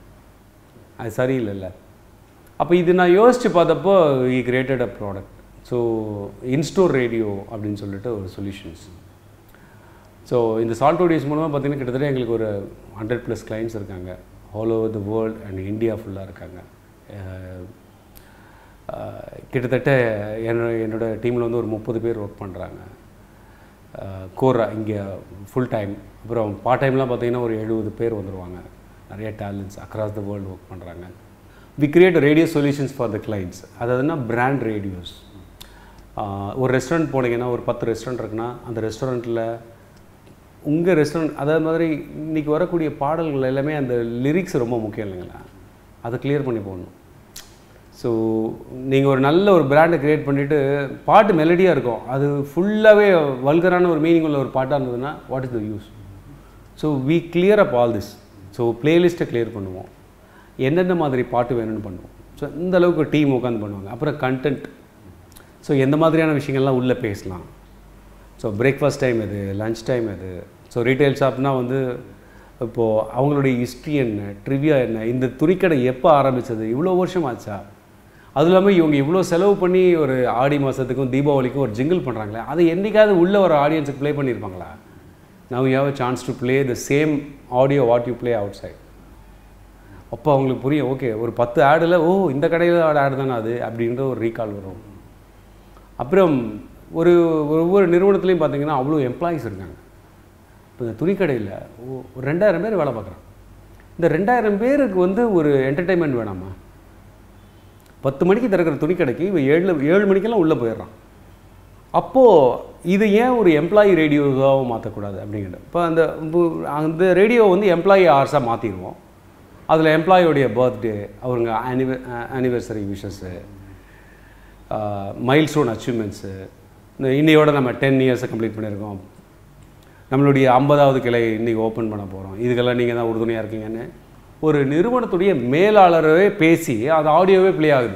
அது சரியில்லைல்ல அப்போ இது நான் யோசித்து பார்த்தப்போ I created a product so instore radio அப்படின்னு சொல்லிட்டு ஒரு சொல்யூஷன்ஸ் ஸோ இந்த சால்ட் ஆடியோஸ் மூலமாக பார்த்தீங்கன்னா கிட்டத்தட்ட எங்களுக்கு ஒரு ஹண்ட்ரட் ப்ளஸ் கிளைண்ட்ஸ் இருக்காங்க all over the world and India ஃபுல்லாக இருக்காங்க கிட்டத்தட்ட என்னோட என்னோடய டீமில் வந்து ஒரு முப்பது பேர் ஒர்க் பண்ணுறாங்க கோரா இங்கே ஃபுல் டைம் அப்புறம் பார்ட் டைம்லாம் பார்த்தீங்கன்னா ஒரு எழுபது பேர் வந்துடுவாங்க நிறைய talents across the world work பண்ணுறாங்க we create radio solutions for the clients அதாவதுன்னா பிராண்ட் ரேடியோஸ் ஒரு ரெஸ்டாரண்ட் போனீங்கன்னா ஒரு பத்து ரெஸ்டாரண்ட் இருக்குன்னா அந்த ரெஸ்டாரண்ட்டில் உங்கள் ரெஸ்டாரண்ட் அதே மாதிரி இன்றைக்கி வரக்கூடிய பாடல்கள் எல்லாமே அந்த லிரிக்ஸ் ரொம்ப முக்கியம் இல்லைங்களா அதை கிளியர் பண்ணி போடணும் ஸோ நீங்கள் ஒரு நல்ல ஒரு பிராண்டை க்ரியேட் பண்ணிவிட்டு பாட்டு மெலடியாக இருக்கும் அது ஃபுல்லாகவே வல்கரான ஒரு மீனிங் உள்ள ஒரு பாட்டாக இருந்ததுன்னா what is the use so we clear up all this so பிளேலிஸ்ட்டை கிளியர் பண்ணுவோம் என்னென்ன மாதிரி பாட்டு வேணும்னு பண்ணுவோம் ஸோ இந்த அளவுக்கு டீம் உட்காந்து பண்ணுவாங்க அப்புறம் கண்டென்ட் ஸோ எந்த மாதிரியான விஷயங்கள்லாம் உள்ளே பேசலாம் ஸோ பிரேக்ஃபாஸ்ட் டைம் எது லஞ்ச் டைம் எது ஸோ ரீட்டைல் ஷாப்னால் வந்து இப்போது அவங்களுடைய ஹிஸ்ட்ரி என்ன ட்ரிவியா என்ன இந்த துணிக்கடை எப்போ ஆரம்பித்தது இவ்வளோ வருஷம் ஆச்சா அதுவும் இல்லாமல் இவங்க இவ்வளோ செலவு பண்ணி ஒரு ஆடி மாதத்துக்கும் தீபாவளிக்கும் ஒரு ஜிங்கிள் பண்ணுறாங்களே அதை என்றைக்காவது உள்ள ஒரு ஆடியன்ஸுக்கு ப்ளே பண்ணியிருப்பாங்களா now you have a chance to play the same audio what you play outside அப்போ அவங்களுக்கு புரியும் ஓகே ஒரு பத்து ஆடில் ஓ இந்த கடையில் ஆடு தானே அது அப்படின்ற ஒரு ரீகால் வரும் அப்புறம் ஒரு ஒவ்வொரு நிறுவனத்துலையும் பார்த்தீங்கன்னா அவ்வளோ எம்ப்ளாயீஸ் இருக்காங்க இப்போ இந்த துணிக்கடையில் ஒ- ஒரு ரெண்டாயிரம் பேர் வேலை பார்க்குறாங்க இந்த ரெண்டாயிரம் பேருக்கு வந்து ஒரு என்டர்டெயின்மெண்ட் வேணாமா பத்து மணிக்கு திறக்கிற துணிக்கடைக்கு இவன் ஏழு ஏழு மணிக்கெல்லாம் உள்ளே போயிடுறான் அப்போது இது ஏன் ஒரு எம்ப்ளாயி ரேடியோவாக மாற்றக்கூடாது அப்படிங்கிறது இப்போ அந்த இப்போ அந்த ரேடியோ வந்து எம்ப்ளாயி ஹார்ஸாக மாற்றிடுவோம் அதில் எம்ப்ளாயோடைய பர்த்டே அவருங்க ஆனிவ anniversary wishes milestone achievements இந்த இன்னையோட நம்ம டென் இயர்ஸை கம்ப்ளீட் பண்ணியிருக்கோம் நம்மளுடைய ஐம்பதாவது கிளை இன்றைக்கி ஓப்பன் பண்ண போகிறோம் இதுக்கெல்லாம் நீங்கள் தான் உறுதுணையாக இருக்கீங்கன்னு ஒரு நிறுவனத்துடைய மேலாளரவே பேசி அது ஆடியோவே ப்ளே ஆகுது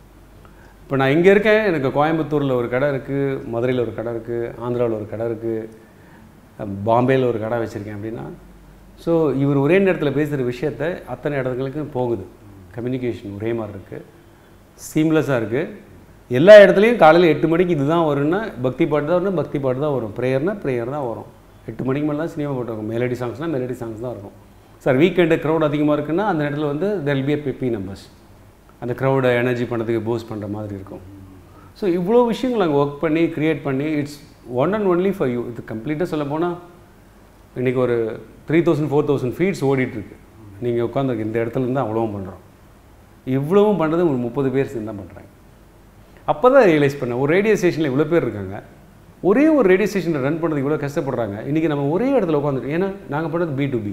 இப்போ நான் இங்கே இருக்கேன் எனக்கு கோயம்புத்தூரில் ஒரு கடை இருக்குது மதுரையில் ஒரு கடை இருக்குது ஆந்திராவில் ஒரு கடை இருக்குது பாம்பேயில் ஒரு கடை வச்சுருக்கேன் அப்படின்னா ஸோ இவர் ஒரே நேரத்தில் பேசுகிற விஷயத்த அத்தனை இடங்களுக்கு போகுது கம்யூனிகேஷன் ஒரே மாதிரி இருக்குது சீம்லெஸ்ஸாக இருக்குது எல்லா இடத்துலையும் காலையில் எட்டு மணிக்கு இதுதான் வரும்னா பக்தி பாட்டு தான் வரும் பக்தி பாட்டு தான் வரும் ப்ரேயர்னா ப்ரேயர் தான் வரும் எட்டு மணிக்கு மேலே தான் சினிமா பாட்டு இருக்கும் மெலடி சாங்ஸ்னால் மெலடி சாங்ஸ் தான் இருக்கும் சார் வீக்கெண்டு க்ரௌட் அதிகமாக இருக்குன்னா அந்த இடத்துல வந்து தெல் பி பி நம்பர்ஸ் அந்த க்ரௌடை எனர்ஜி பண்ணுறதுக்கு பூஸ்ட் பண்ணுற மாதிரி இருக்கும் ஸோ இவ்வளோ விஷயங்கள் அங்கே ஒர்க் பண்ணி க்ரியேட் பண்ணி it's one and only for you இது கம்ப்ளீட்டாக சொல்ல போனால் இன்றைக்கி ஒரு three thousand four thousand feets ஓடிட்டுருக்கு நீங்கள் உட்காந்து இந்த இடத்துல இருந்து அவ்வளவும் பண்ணுறோம் இவ்வளவும் பண்ணுறது ஒரு முப்பது பேர் சேர்ந்து தான் பண்ணுறாங்க அப்போ தான் ரியலைஸ் பண்ணேன் ஒரு ரேடியோ ஸ்டேஷனில் இவ்வளோ பேர் இருக்காங்க ஒரே ஒரு ரேடியோ ஸ்டேஷனை ரன் பண்ணுறது இவ்வளோ கஷ்டப்படுறாங்க இன்றைக்கி நம்ம ஒரே இடத்துல உட்காந்துட்டு ஏன்னா நாங்கள் பண்ணுறது B to B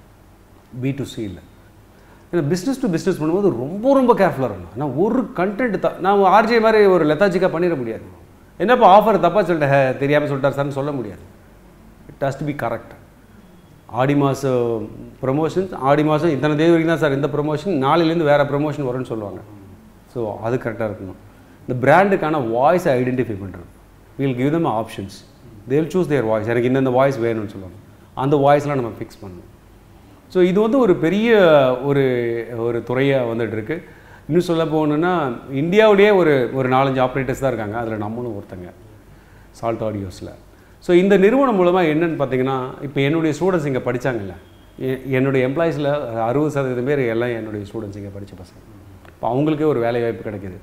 B to C இல்லை ஏன்னா பிஸ்னஸ் டு பிஸ்னஸ் பண்ணும்போது ரொம்ப ரொம்ப கேர்ஃபுல்லாக இருக்கணும் ஆனால் ஒரு கண்டென்ட் த நான் ஆர்ஜே மாதிரி ஒரு லெத்தாஜிக்காக பண்ணிட முடியாது என்னப்பா ஆஃபர் தப்பாக சொல்லிட்டேன் தெரியாமல் சொல்லிட்டார் சார்னு சொல்ல முடியாது it has to be correct ஆடி மாதம் ப்ரொமோஷன்ஸ் ஆடி மாதம் இத்தனை தேதி வரைக்கும் தான் சார் இந்த ப்ரொமோஷன் நாளையிலேருந்து வேறு ப்ரொமோஷன் வரும்னு சொல்லுவாங்க ஸோ அது கரெக்டாக இருக்கணும் இந்த பிராண்டுக்கான வாய்ஸை ஐடென்டிஃபை பண்ணுறது will give them options they'll choose their voice எனக்கு இந்தந்த வாய்ஸ் வேணும்னு சொல்லுவாங்க அந்த வாய்ஸ்லாம் நம்ம ஃபிக்ஸ் பண்ணணும் ஸோ இது வந்து ஒரு பெரிய ஒரு ஒரு துறையாக வந்துட்டு இருக்கு இன்னும் சொல்ல போகணுன்னா இந்தியாவிலேயே ஒரு ஒரு நாலஞ்சு ஆப்ரேட்டர்ஸ் தான் இருக்காங்க அதில் நம்மளும் ஒருத்தங்க சால்ட் ஆடியோஸில் ஸோ இந்த நிறுவனம் மூலமாக என்னன்னு பார்த்தீங்கன்னா இப்போ என்னுடைய ஸ்டூடெண்ட்ஸ் இங்கே படித்தாங்கல்ல எ- என்னுடைய எம்ப்ளாயீஸில் அறுபது சதவீதம் பேர் எல்லாம் என்னுடைய ஸ்டூடெண்ட்ஸ் இங்கே படித்த பசங்க இப்போ அவங்களுக்கே ஒரு வேலை வாய்ப்பு கிடைக்குது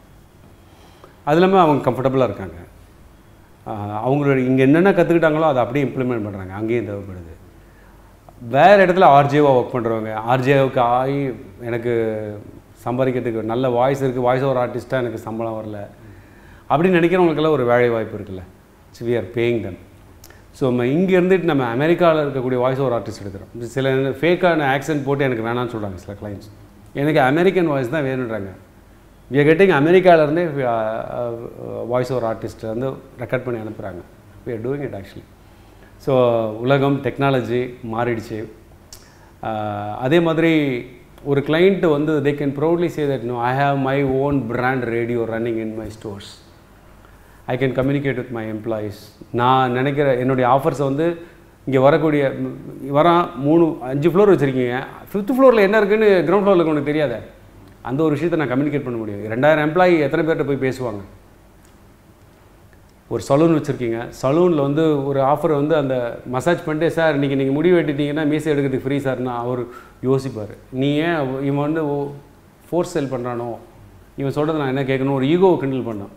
அது இல்லாமல் அவங்க கம்ஃபர்டபுளாக இருக்காங்க ஆஹ் அவங்களோட இங்கே என்னென்ன கற்றுக்கிட்டாங்களோ அதை அப்படியே இம்ப்ளிமெண்ட் பண்ணுறாங்க அங்கேயும் தேவைப்படுது வேறு இடத்துல ஆர்ஜேவாக ஒர்க் பண்ணுறவங்க ஆர்ஜேவுக்கு ஆகி எனக்கு சம்பாதிக்கிறதுக்கு நல்ல வாய்ஸ் இருக்குது வாய்ஸ் ஓவர் ஆர்டிஸ்ட்டாக எனக்கு சம்பளம் வரல அப்படின்னு நினைக்கிறவங்களுக்கெல்லாம் ஒரு வேலை வாய்ப்பு இருக்குல்ல so we are paying them so நம்ம இங்கே இருந்துட்டு நம்ம அமெரிக்காவில் இருக்கக்கூடிய வாய்ஸ் ஓவர் ஆர்டிஸ்ட் எடுக்கிறோம் சில ஃபேக்கான ஆக்சென்ட் போட்டு எனக்கு வேணாம்னு சொல்கிறாங்க சில கிளைண்ட்ஸ் எனக்கு அமெரிக்கன் வாய்ஸ் தான் வேணுன்றாங்க வி ஆர் கெட்டிங் அமெரிக்காவிலேருந்தே வாய்ஸ் ஓவர் ஆர்டிஸ்ட்டை வந்து ரெக்கார்ட் பண்ணி அனுப்புகிறாங்க we are doing it actually so உலகம் டெக்னாலஜி மாறிடுச்சு ஆஹ் அதே மாதிரி ஒரு client வந்து they can proudly say that no I have my own brand radio running in my stores I can communicate with my employees நான் நினைக்கிற என்னுடைய ஆஃபர்ஸை வந்து இங்கே வரக்கூடிய ம், வரான் மூணு அஞ்சு ஃப்ளோர் வச்சுருக்கீங்க ஃபிஃப்த் ஃப்ளோரில் என்ன இருக்குன்னு கிரவுண்ட் ஃப்ளோரில் உனக்கு தெரியாதே அந்த ஒரு விஷயத்தை நான் கம்யூனிகேட் பண்ண முடியும் ரெண்டாயிரம் எம்ப்ளாயி எத்தனை பேர்கிட்ட போய் பேசுவாங்க ஒரு சலூன் வச்சுருக்கீங்க சலூனில் வந்து ஒரு ஆஃபர் வந்து அந்த மசாஜ் பண்ணிட்டு சார் இன்றைக்கி நீங்கள் முடி வெட்டிட்டீங்கன்னா மீசை எடுக்கிறதுக்கு ஃப்ரீ சார்னா அவர் யோசிப்பார் நீ ஏன் இவன் வந்து ஃபோர்ஸ் செல் பண்ணுறானோ இவன் சொல்கிறது நான் என்ன கேட்கணும் ஒரு ஈகோவை கிண்டல் பண்ணான்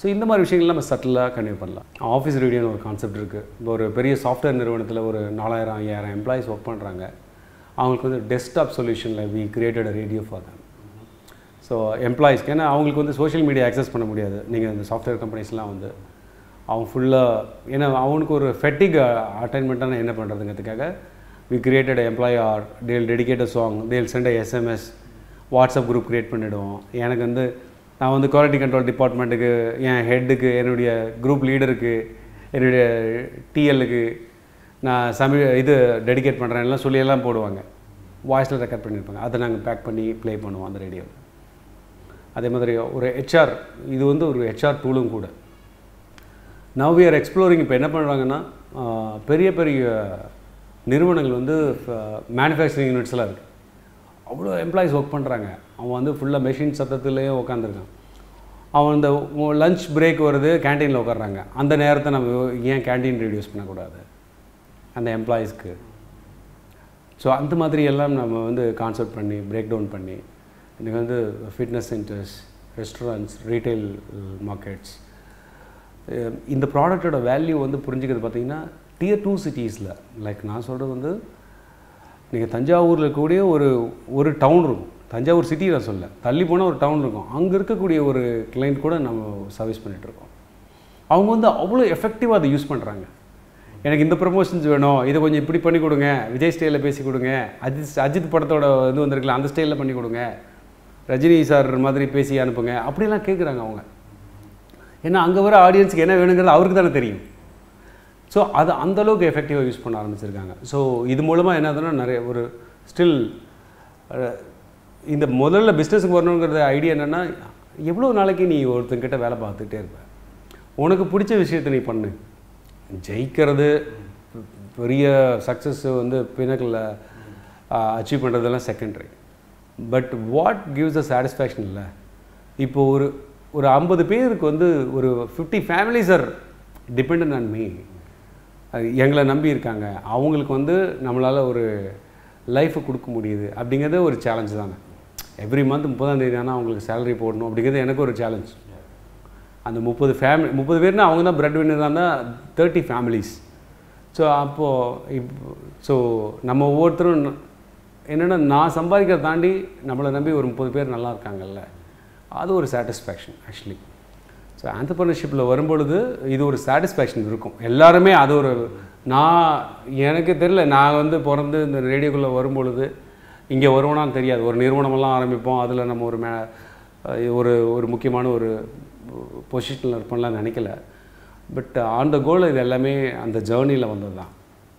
ஸோ இந்த மாதிரி விஷயங்கள் நம்ம சட்டிலாக கன்டினியூ பண்ணலாம் ஆஃபீஸ் ரேடியோன்னு ஒரு கான்செப்ட் இருக்குது இப்போ ஒரு பெரிய சாஃப்ட்வேர் நிறுவனத்தில் ஒரு நாலாயிரம் ஐயாயிரம் எம்ப்ளாயிஸ் ஒர்க் பண்ணுறாங்க அவங்களுக்கு வந்து டெஸ்க்டாப் சொல்யூஷனில் we created a radio for them so எம்ப்ளாயிஸ்க்கு ஏன்னா அவங்களுக்கு வந்து சோஷியல் மீடியா அக்சஸ் பண்ண முடியாது நீங்கள் இந்த சாஃப்ட்வேர் கம்பெனிஸ்லாம் வந்து அவன் ஃபுல்லாக ஏன்னா அவனுக்கு ஒரு ஃபெட்டிக் அட்டைன்மெண்ட்டான என்ன பண்ணுறதுங்கிறதுக்காக we created employee or they'll dedicate song they'll send SMS WhatsApp group create பண்ணிவிடுவோம் எனக்கு வந்து நான் வந்து குவாலிட்டி கண்ட்ரோல் டிபார்ட்மெண்ட்டுக்கு என் ஹெட்டுக்கு என்னுடைய குரூப் லீடருக்கு என்னுடைய டிஎல்லுக்கு நான் சமி இது டெடிகேட் பண்ணுறேன் எல்லாம் சொல்லி எல்லாம் போடுவாங்க வாய்ஸில் ரெக்கார்ட் பண்ணியிருப்பாங்க அதை நாங்கள் பேக் பண்ணி ப்ளே பண்ணுவோம் அந்த ரேடியோவில் அதே மாதிரி ஒரு ஹெச்ஆர் இது வந்து ஒரு ஹெச்ஆர் டூலும் கூட நவ் we are எக்ஸ்ப்ளோரிங் இப்போ என்ன பண்ணுறாங்கன்னா ஆஹ், பெரிய பெரிய நிறுவனங்கள் வந்து மேனுஃபேக்சரிங் யூனிட்ஸ்லாம் இருக்குது அவ்வளோ எம்ப்ளாயிஸ் ஒர்க் பண்ணுறாங்க அவன் வந்து ஃபுல்லாக மெஷின் சத்தத்துலேயே உட்காந்துருக்கான் அவன் இந்த லஞ்ச் பிரேக் வருது கேண்டீனில் உட்கார்றாங்க அந்த நேரத்தை நம்ம ஏன் கேண்டீன் ரெடியூஸ் பண்ணக்கூடாது அந்த எம்ப்ளாயீஸ்க்கு ஸோ அந்த மாதிரி எல்லாம் நம்ம வந்து கான்செப்ட் பண்ணி பிரேக் டவுன் பண்ணி எனக்கு வந்து fitness centres restaurants retail markets இந்த ப்ராடக்ட்டோட வேல்யூ வந்து புரிஞ்சுக்கிறது பார்த்தீங்கன்னா டியர் டூ சிட்டிஸில் லைக் நான் சொல்கிறது வந்து நீங்கள் தஞ்சாவூரில் இருக்கக்கூடிய ஒரு ஒரு டவுன் இருக்கும் தஞ்சாவூர் சிட்டி நான் சொல்ல தள்ளி போனால் ஒரு டவுன் இருக்கும் அங்கே இருக்கக்கூடிய ஒரு கிளைண்ட் கூட நம்ம சர்வீஸ் பண்ணிகிட்ருக்கோம் அவங்க வந்து அவ்வளோ எஃபெக்டிவாக அதை யூஸ் பண்ணுறாங்க எனக்கு இந்த ப்ரமோஷன்ஸ் வேணும் இதை கொஞ்சம் இப்படி பண்ணி கொடுங்க விஜய் ஸ்டைலில் பேசி கொடுங்க அஜித் அஜித் படத்தோட இது வந்திருக்கலாம் அந்த ஸ்டைலில் பண்ணி கொடுங்க ரஜினி சார் மாதிரி பேசி அனுப்புங்க அப்படிலாம் கேட்குறாங்க அவங்க ஏன்னா அங்கே வர ஆடியன்ஸுக்கு என்ன வேணுங்கிறது அவருக்கு தானே தெரியும் ஸோ அது அந்த அளவுக்கு எஃபெக்டிவாக யூஸ் பண்ண ஆரம்பிச்சிருக்காங்க ஸோ இது மூலமாக என்னதுன்னா நிறைய ஒரு ஸ்டில் இந்த முதல்ல பிஸ்னஸுக்கு வரணுங்கிறது ஐடியா என்னென்னா எவ்வளோ நாளைக்கு நீ ஒருத்தங்கிட்ட வேலை பார்த்துக்கிட்டே இருப்ப உனக்கு பிடிச்ச விஷயத்தை நீ பண்ணு ஜெயிக்கிறது பெரிய சக்ஸஸ் வந்து பின்னக்கில் அச்சீவ் பண்ணுறதெல்லாம் secondary but what gives a satisfaction இல்லை இப்போ ஒரு ஒரு ஐம்பது பேருக்கு வந்து ஒரு fifty families are depend on me எங்களை நம்பி இருக்காங்க அவங்களுக்கு வந்து நம்மளால் ஒரு லைஃப்பை கொடுக்க முடியுது அப்படிங்கிறது ஒரு சேலஞ்சு தானே எவ்ரி மந்த் முப்பதாம் தேதி ஆனால் அவங்களுக்கு சேலரி போடணும் அப்படிங்கிறது எனக்கு ஒரு சேலஞ்ச் அந்த முப்பது ஃபேமிலி முப்பது பேர்னா அவங்க தான் பிரெட் வின்னர் தான் தேர்ட்டி ஃபேமிலிஸ் ஸோ அப்போது இப்போ ஸோ நம்ம ஒவ்வொருத்தரும் என்னென்னா நான் சம்பாதிக்கிறத தாண்டி நம்மளை நம்பி ஒரு முப்பது பேர் நல்லா இருக்காங்கல்ல அது ஒரு சாட்டிஸ்ஃபேக்ஷன் ஆக்சுவலி ஸோ ஆண்டர்பிரினர்ஷிப்பில் வரும்பொழுது இது ஒரு சாட்டிஸ்ஃபேக்ஷன் இருக்கும் எல்லாருமே அது ஒரு நான் எனக்கு தெரியல நான் வந்து பிறந்து இந்த ரேடியோக்குள்ளே வரும்பொழுது இங்கே வருவோனான்னு தெரியாது ஒரு நிறுவனமெல்லாம் ஆரம்பிப்போம் அதில் நம்ம ஒரு மே ஒரு ஒரு முக்கியமான ஒரு பொசிஷனில் இருப்போம்லாம் நினைக்கல பட் ஆன் த கோல் இது எல்லாமே அந்த ஜேர்னியில் வந்தது தான்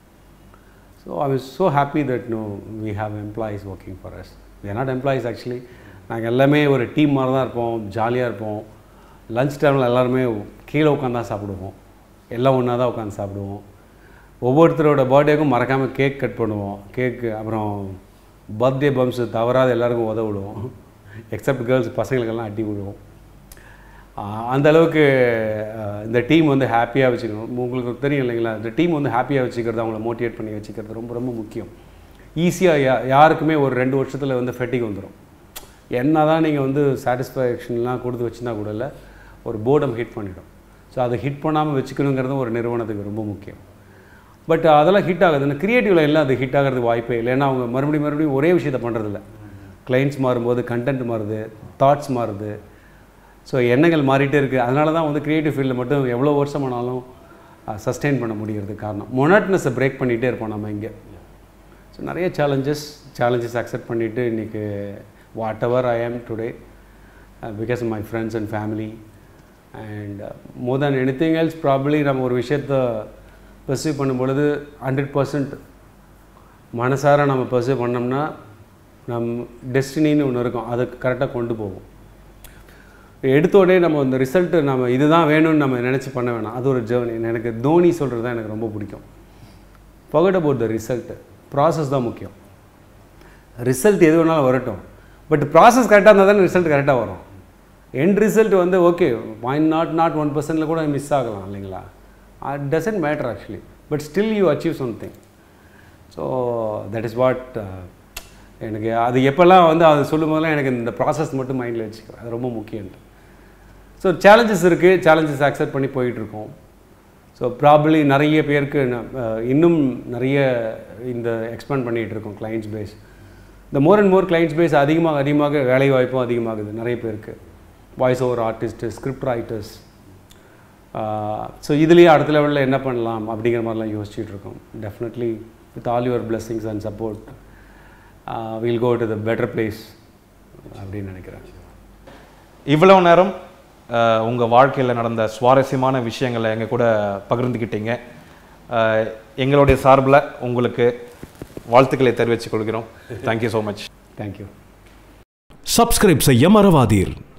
so I was so happy that no we have employees working for us we are not employees actually நாங்கள் எல்லாமே ஒரு டீம் மாதிரி தான் இருப்போம் ஜாலியாக இருப்போம் லஞ்ச் டைமில் எல்லாருமே கீழே உட்காந்து தான் சாப்பிடுவோம் எல்லாம் ஒன்றா தான் உட்காந்து சாப்பிடுவோம் ஒவ்வொருத்தரோட பர்த்டேக்கும் மறக்காமல் கேக் கட் பண்ணுவோம் கேக்கு அப்புறம் பர்த்டே பம்ப்ஸ் தவறாத எல்லாருக்கும் உதவ விடுவோம் எக்ஸப்ட் கேர்ள்ஸ் பசங்களுக்கெல்லாம் அட்டி விடுவோம் ஆஹ் அந்த அளவுக்கு ஆஹ் இந்த டீம் வந்து ஹாப்பியாக வச்சுக்கணும் உங்களுக்கு தெரியும் இல்லைங்களா இந்த டீம் வந்து ஹாப்பியாக வச்சுக்கிறது அவங்கள மோட்டிவேட் பண்ணி வச்சுக்கிறது ரொம்ப ரொம்ப முக்கியம் ஈஸியாக யா யாருக்குமே ஒரு ரெண்டு வருஷத்தில் வந்து ஃபெட்டிக் வந்துடும் என்ன தான் நீங்கள் வந்து சாட்டிஸ்ஃபேக்ஷன்லாம் கொடுத்து வச்சுருந்தா கூட இல்லை ஒரு போர்டம் ஹிட் பண்ணிடும் ஸோ அதை ஹிட் பண்ணாமல் வச்சுக்கணுங்கிறதும் ஒரு நிறுவனத்துக்கு ரொம்ப முக்கியம் பட் அதெல்லாம் ஹிட் ஆகுது இந்த க்ரியேட்டிவில் எல்லாம் அது ஹிட் ஆகிறதுக்கு வாய்ப்பே இல்லை ஏன்னா அவங்க மறுபடியும் மறுபடியும் ஒரே விஷயத்தை பண்ணுறதில்ல கிளைண்ட்ஸ் மாறும்போது கண்டென்ட் மாறுது தாட்ஸ் மாறுது ஸோ எண்ணங்கள் மாறிட்டே இருக்குது அதனால தான் வந்து க்ரியேட்டிவ் ஃபீல்டில் மட்டும் எவ்வளோ வருஷம் ஆனாலும் சஸ்டெயின் பண்ண முடிகிறது காரணம் மொனாட்னஸை பிரேக் பண்ணிகிட்டே இருப்போம் நம்ம இங்கே ஸோ நிறைய சேலஞ்சஸ் சேலஞ்சஸ் அக்செப்ட் பண்ணிவிட்டு இன்றைக்கி what whatever I am today because my friends and family and more than anything else probably நம்ம ஒரு விஷயத்தை பர்சீவ் பண்ணும் பொழுது ஹண்ட்ரட் பர்சன்ட் மனசார நம்ம பர்சீவ் பண்ணோம்னா நம் டெஸ்டினின்னு ஒன்று இருக்கும் அதை கரெக்டாக கொண்டு போகும் எடுத்தோடனே நம்ம இந்த ரிசல்ட்டு நம்ம இதுதான் வேணும்னு நம்ம நினச்சி பண்ண வேணாம் அது ஒரு ஜேர்னி எனக்கு தோனி சொல்கிறது தான் எனக்கு ரொம்ப பிடிக்கும் forget about the result process தான் முக்கியம் ரிசல்ட் எது வேணாலும் வரட்டும் பட் ப்ராசஸ் கரெக்டாக இருந்தால் தானே ரிசல்ட் கரெக்டாக வரும் எண்ட் ரிசல்ட் வந்து okay point not not one பர்சன்டில் கூட மிஸ் ஆகலாம் இல்லைங்களா it doesn't matter actually but still you achieve something so that is what எனக்கு அது எப்போல்லாம் வந்து அது சொல்லும் போதெல்லாம் எனக்கு இந்த ப்ராசஸ் மட்டும் மைண்டில் வச்சுக்கிறேன் அது ரொம்ப முக்கியம் ஸோ சேலஞ்சஸ் இருக்குது சேலஞ்சஸ் அக்செப்ட் பண்ணி போயிட்டுருக்கோம் ஸோ ப்ராபப்ளி நிறைய பேருக்கு ந- அஹ், இன்னும் நிறைய இந்த எக்ஸ்பேண்ட் பண்ணிகிட்டு இருக்கோம் கிளைண்ட்ஸ் பேஸ் இந்த more and more clients base அதிகமாக அதிகமாக வேலை வாய்ப்பும் அதிகமாகுது நிறைய பேருக்கு voice over artist script writers so இதுலேயே அடுத்த லெவலில் என்ன பண்ணலாம் அப்படிங்கிற மாதிரிலாம் யோசிச்சுட்டு இருக்கோம் definitely with all your blessings and support will go to the better place அப்படின்னு நினைக்கிறேன் இவ்வளவு நேரம் அஹ், உங்க வாழ்க்கையில் நடந்த சுவாரஸ்யமான விஷயங்களை எங்க கூட பகிர்ந்துக்கிட்டீங்க அஹ், எங்களுடைய சார்பில் உங்களுக்கு வாழ்த்துக்களை தெரிவித்துக் கொள்கிறோம் thank you so much thank you subscribe செய்ய மறவாதீர்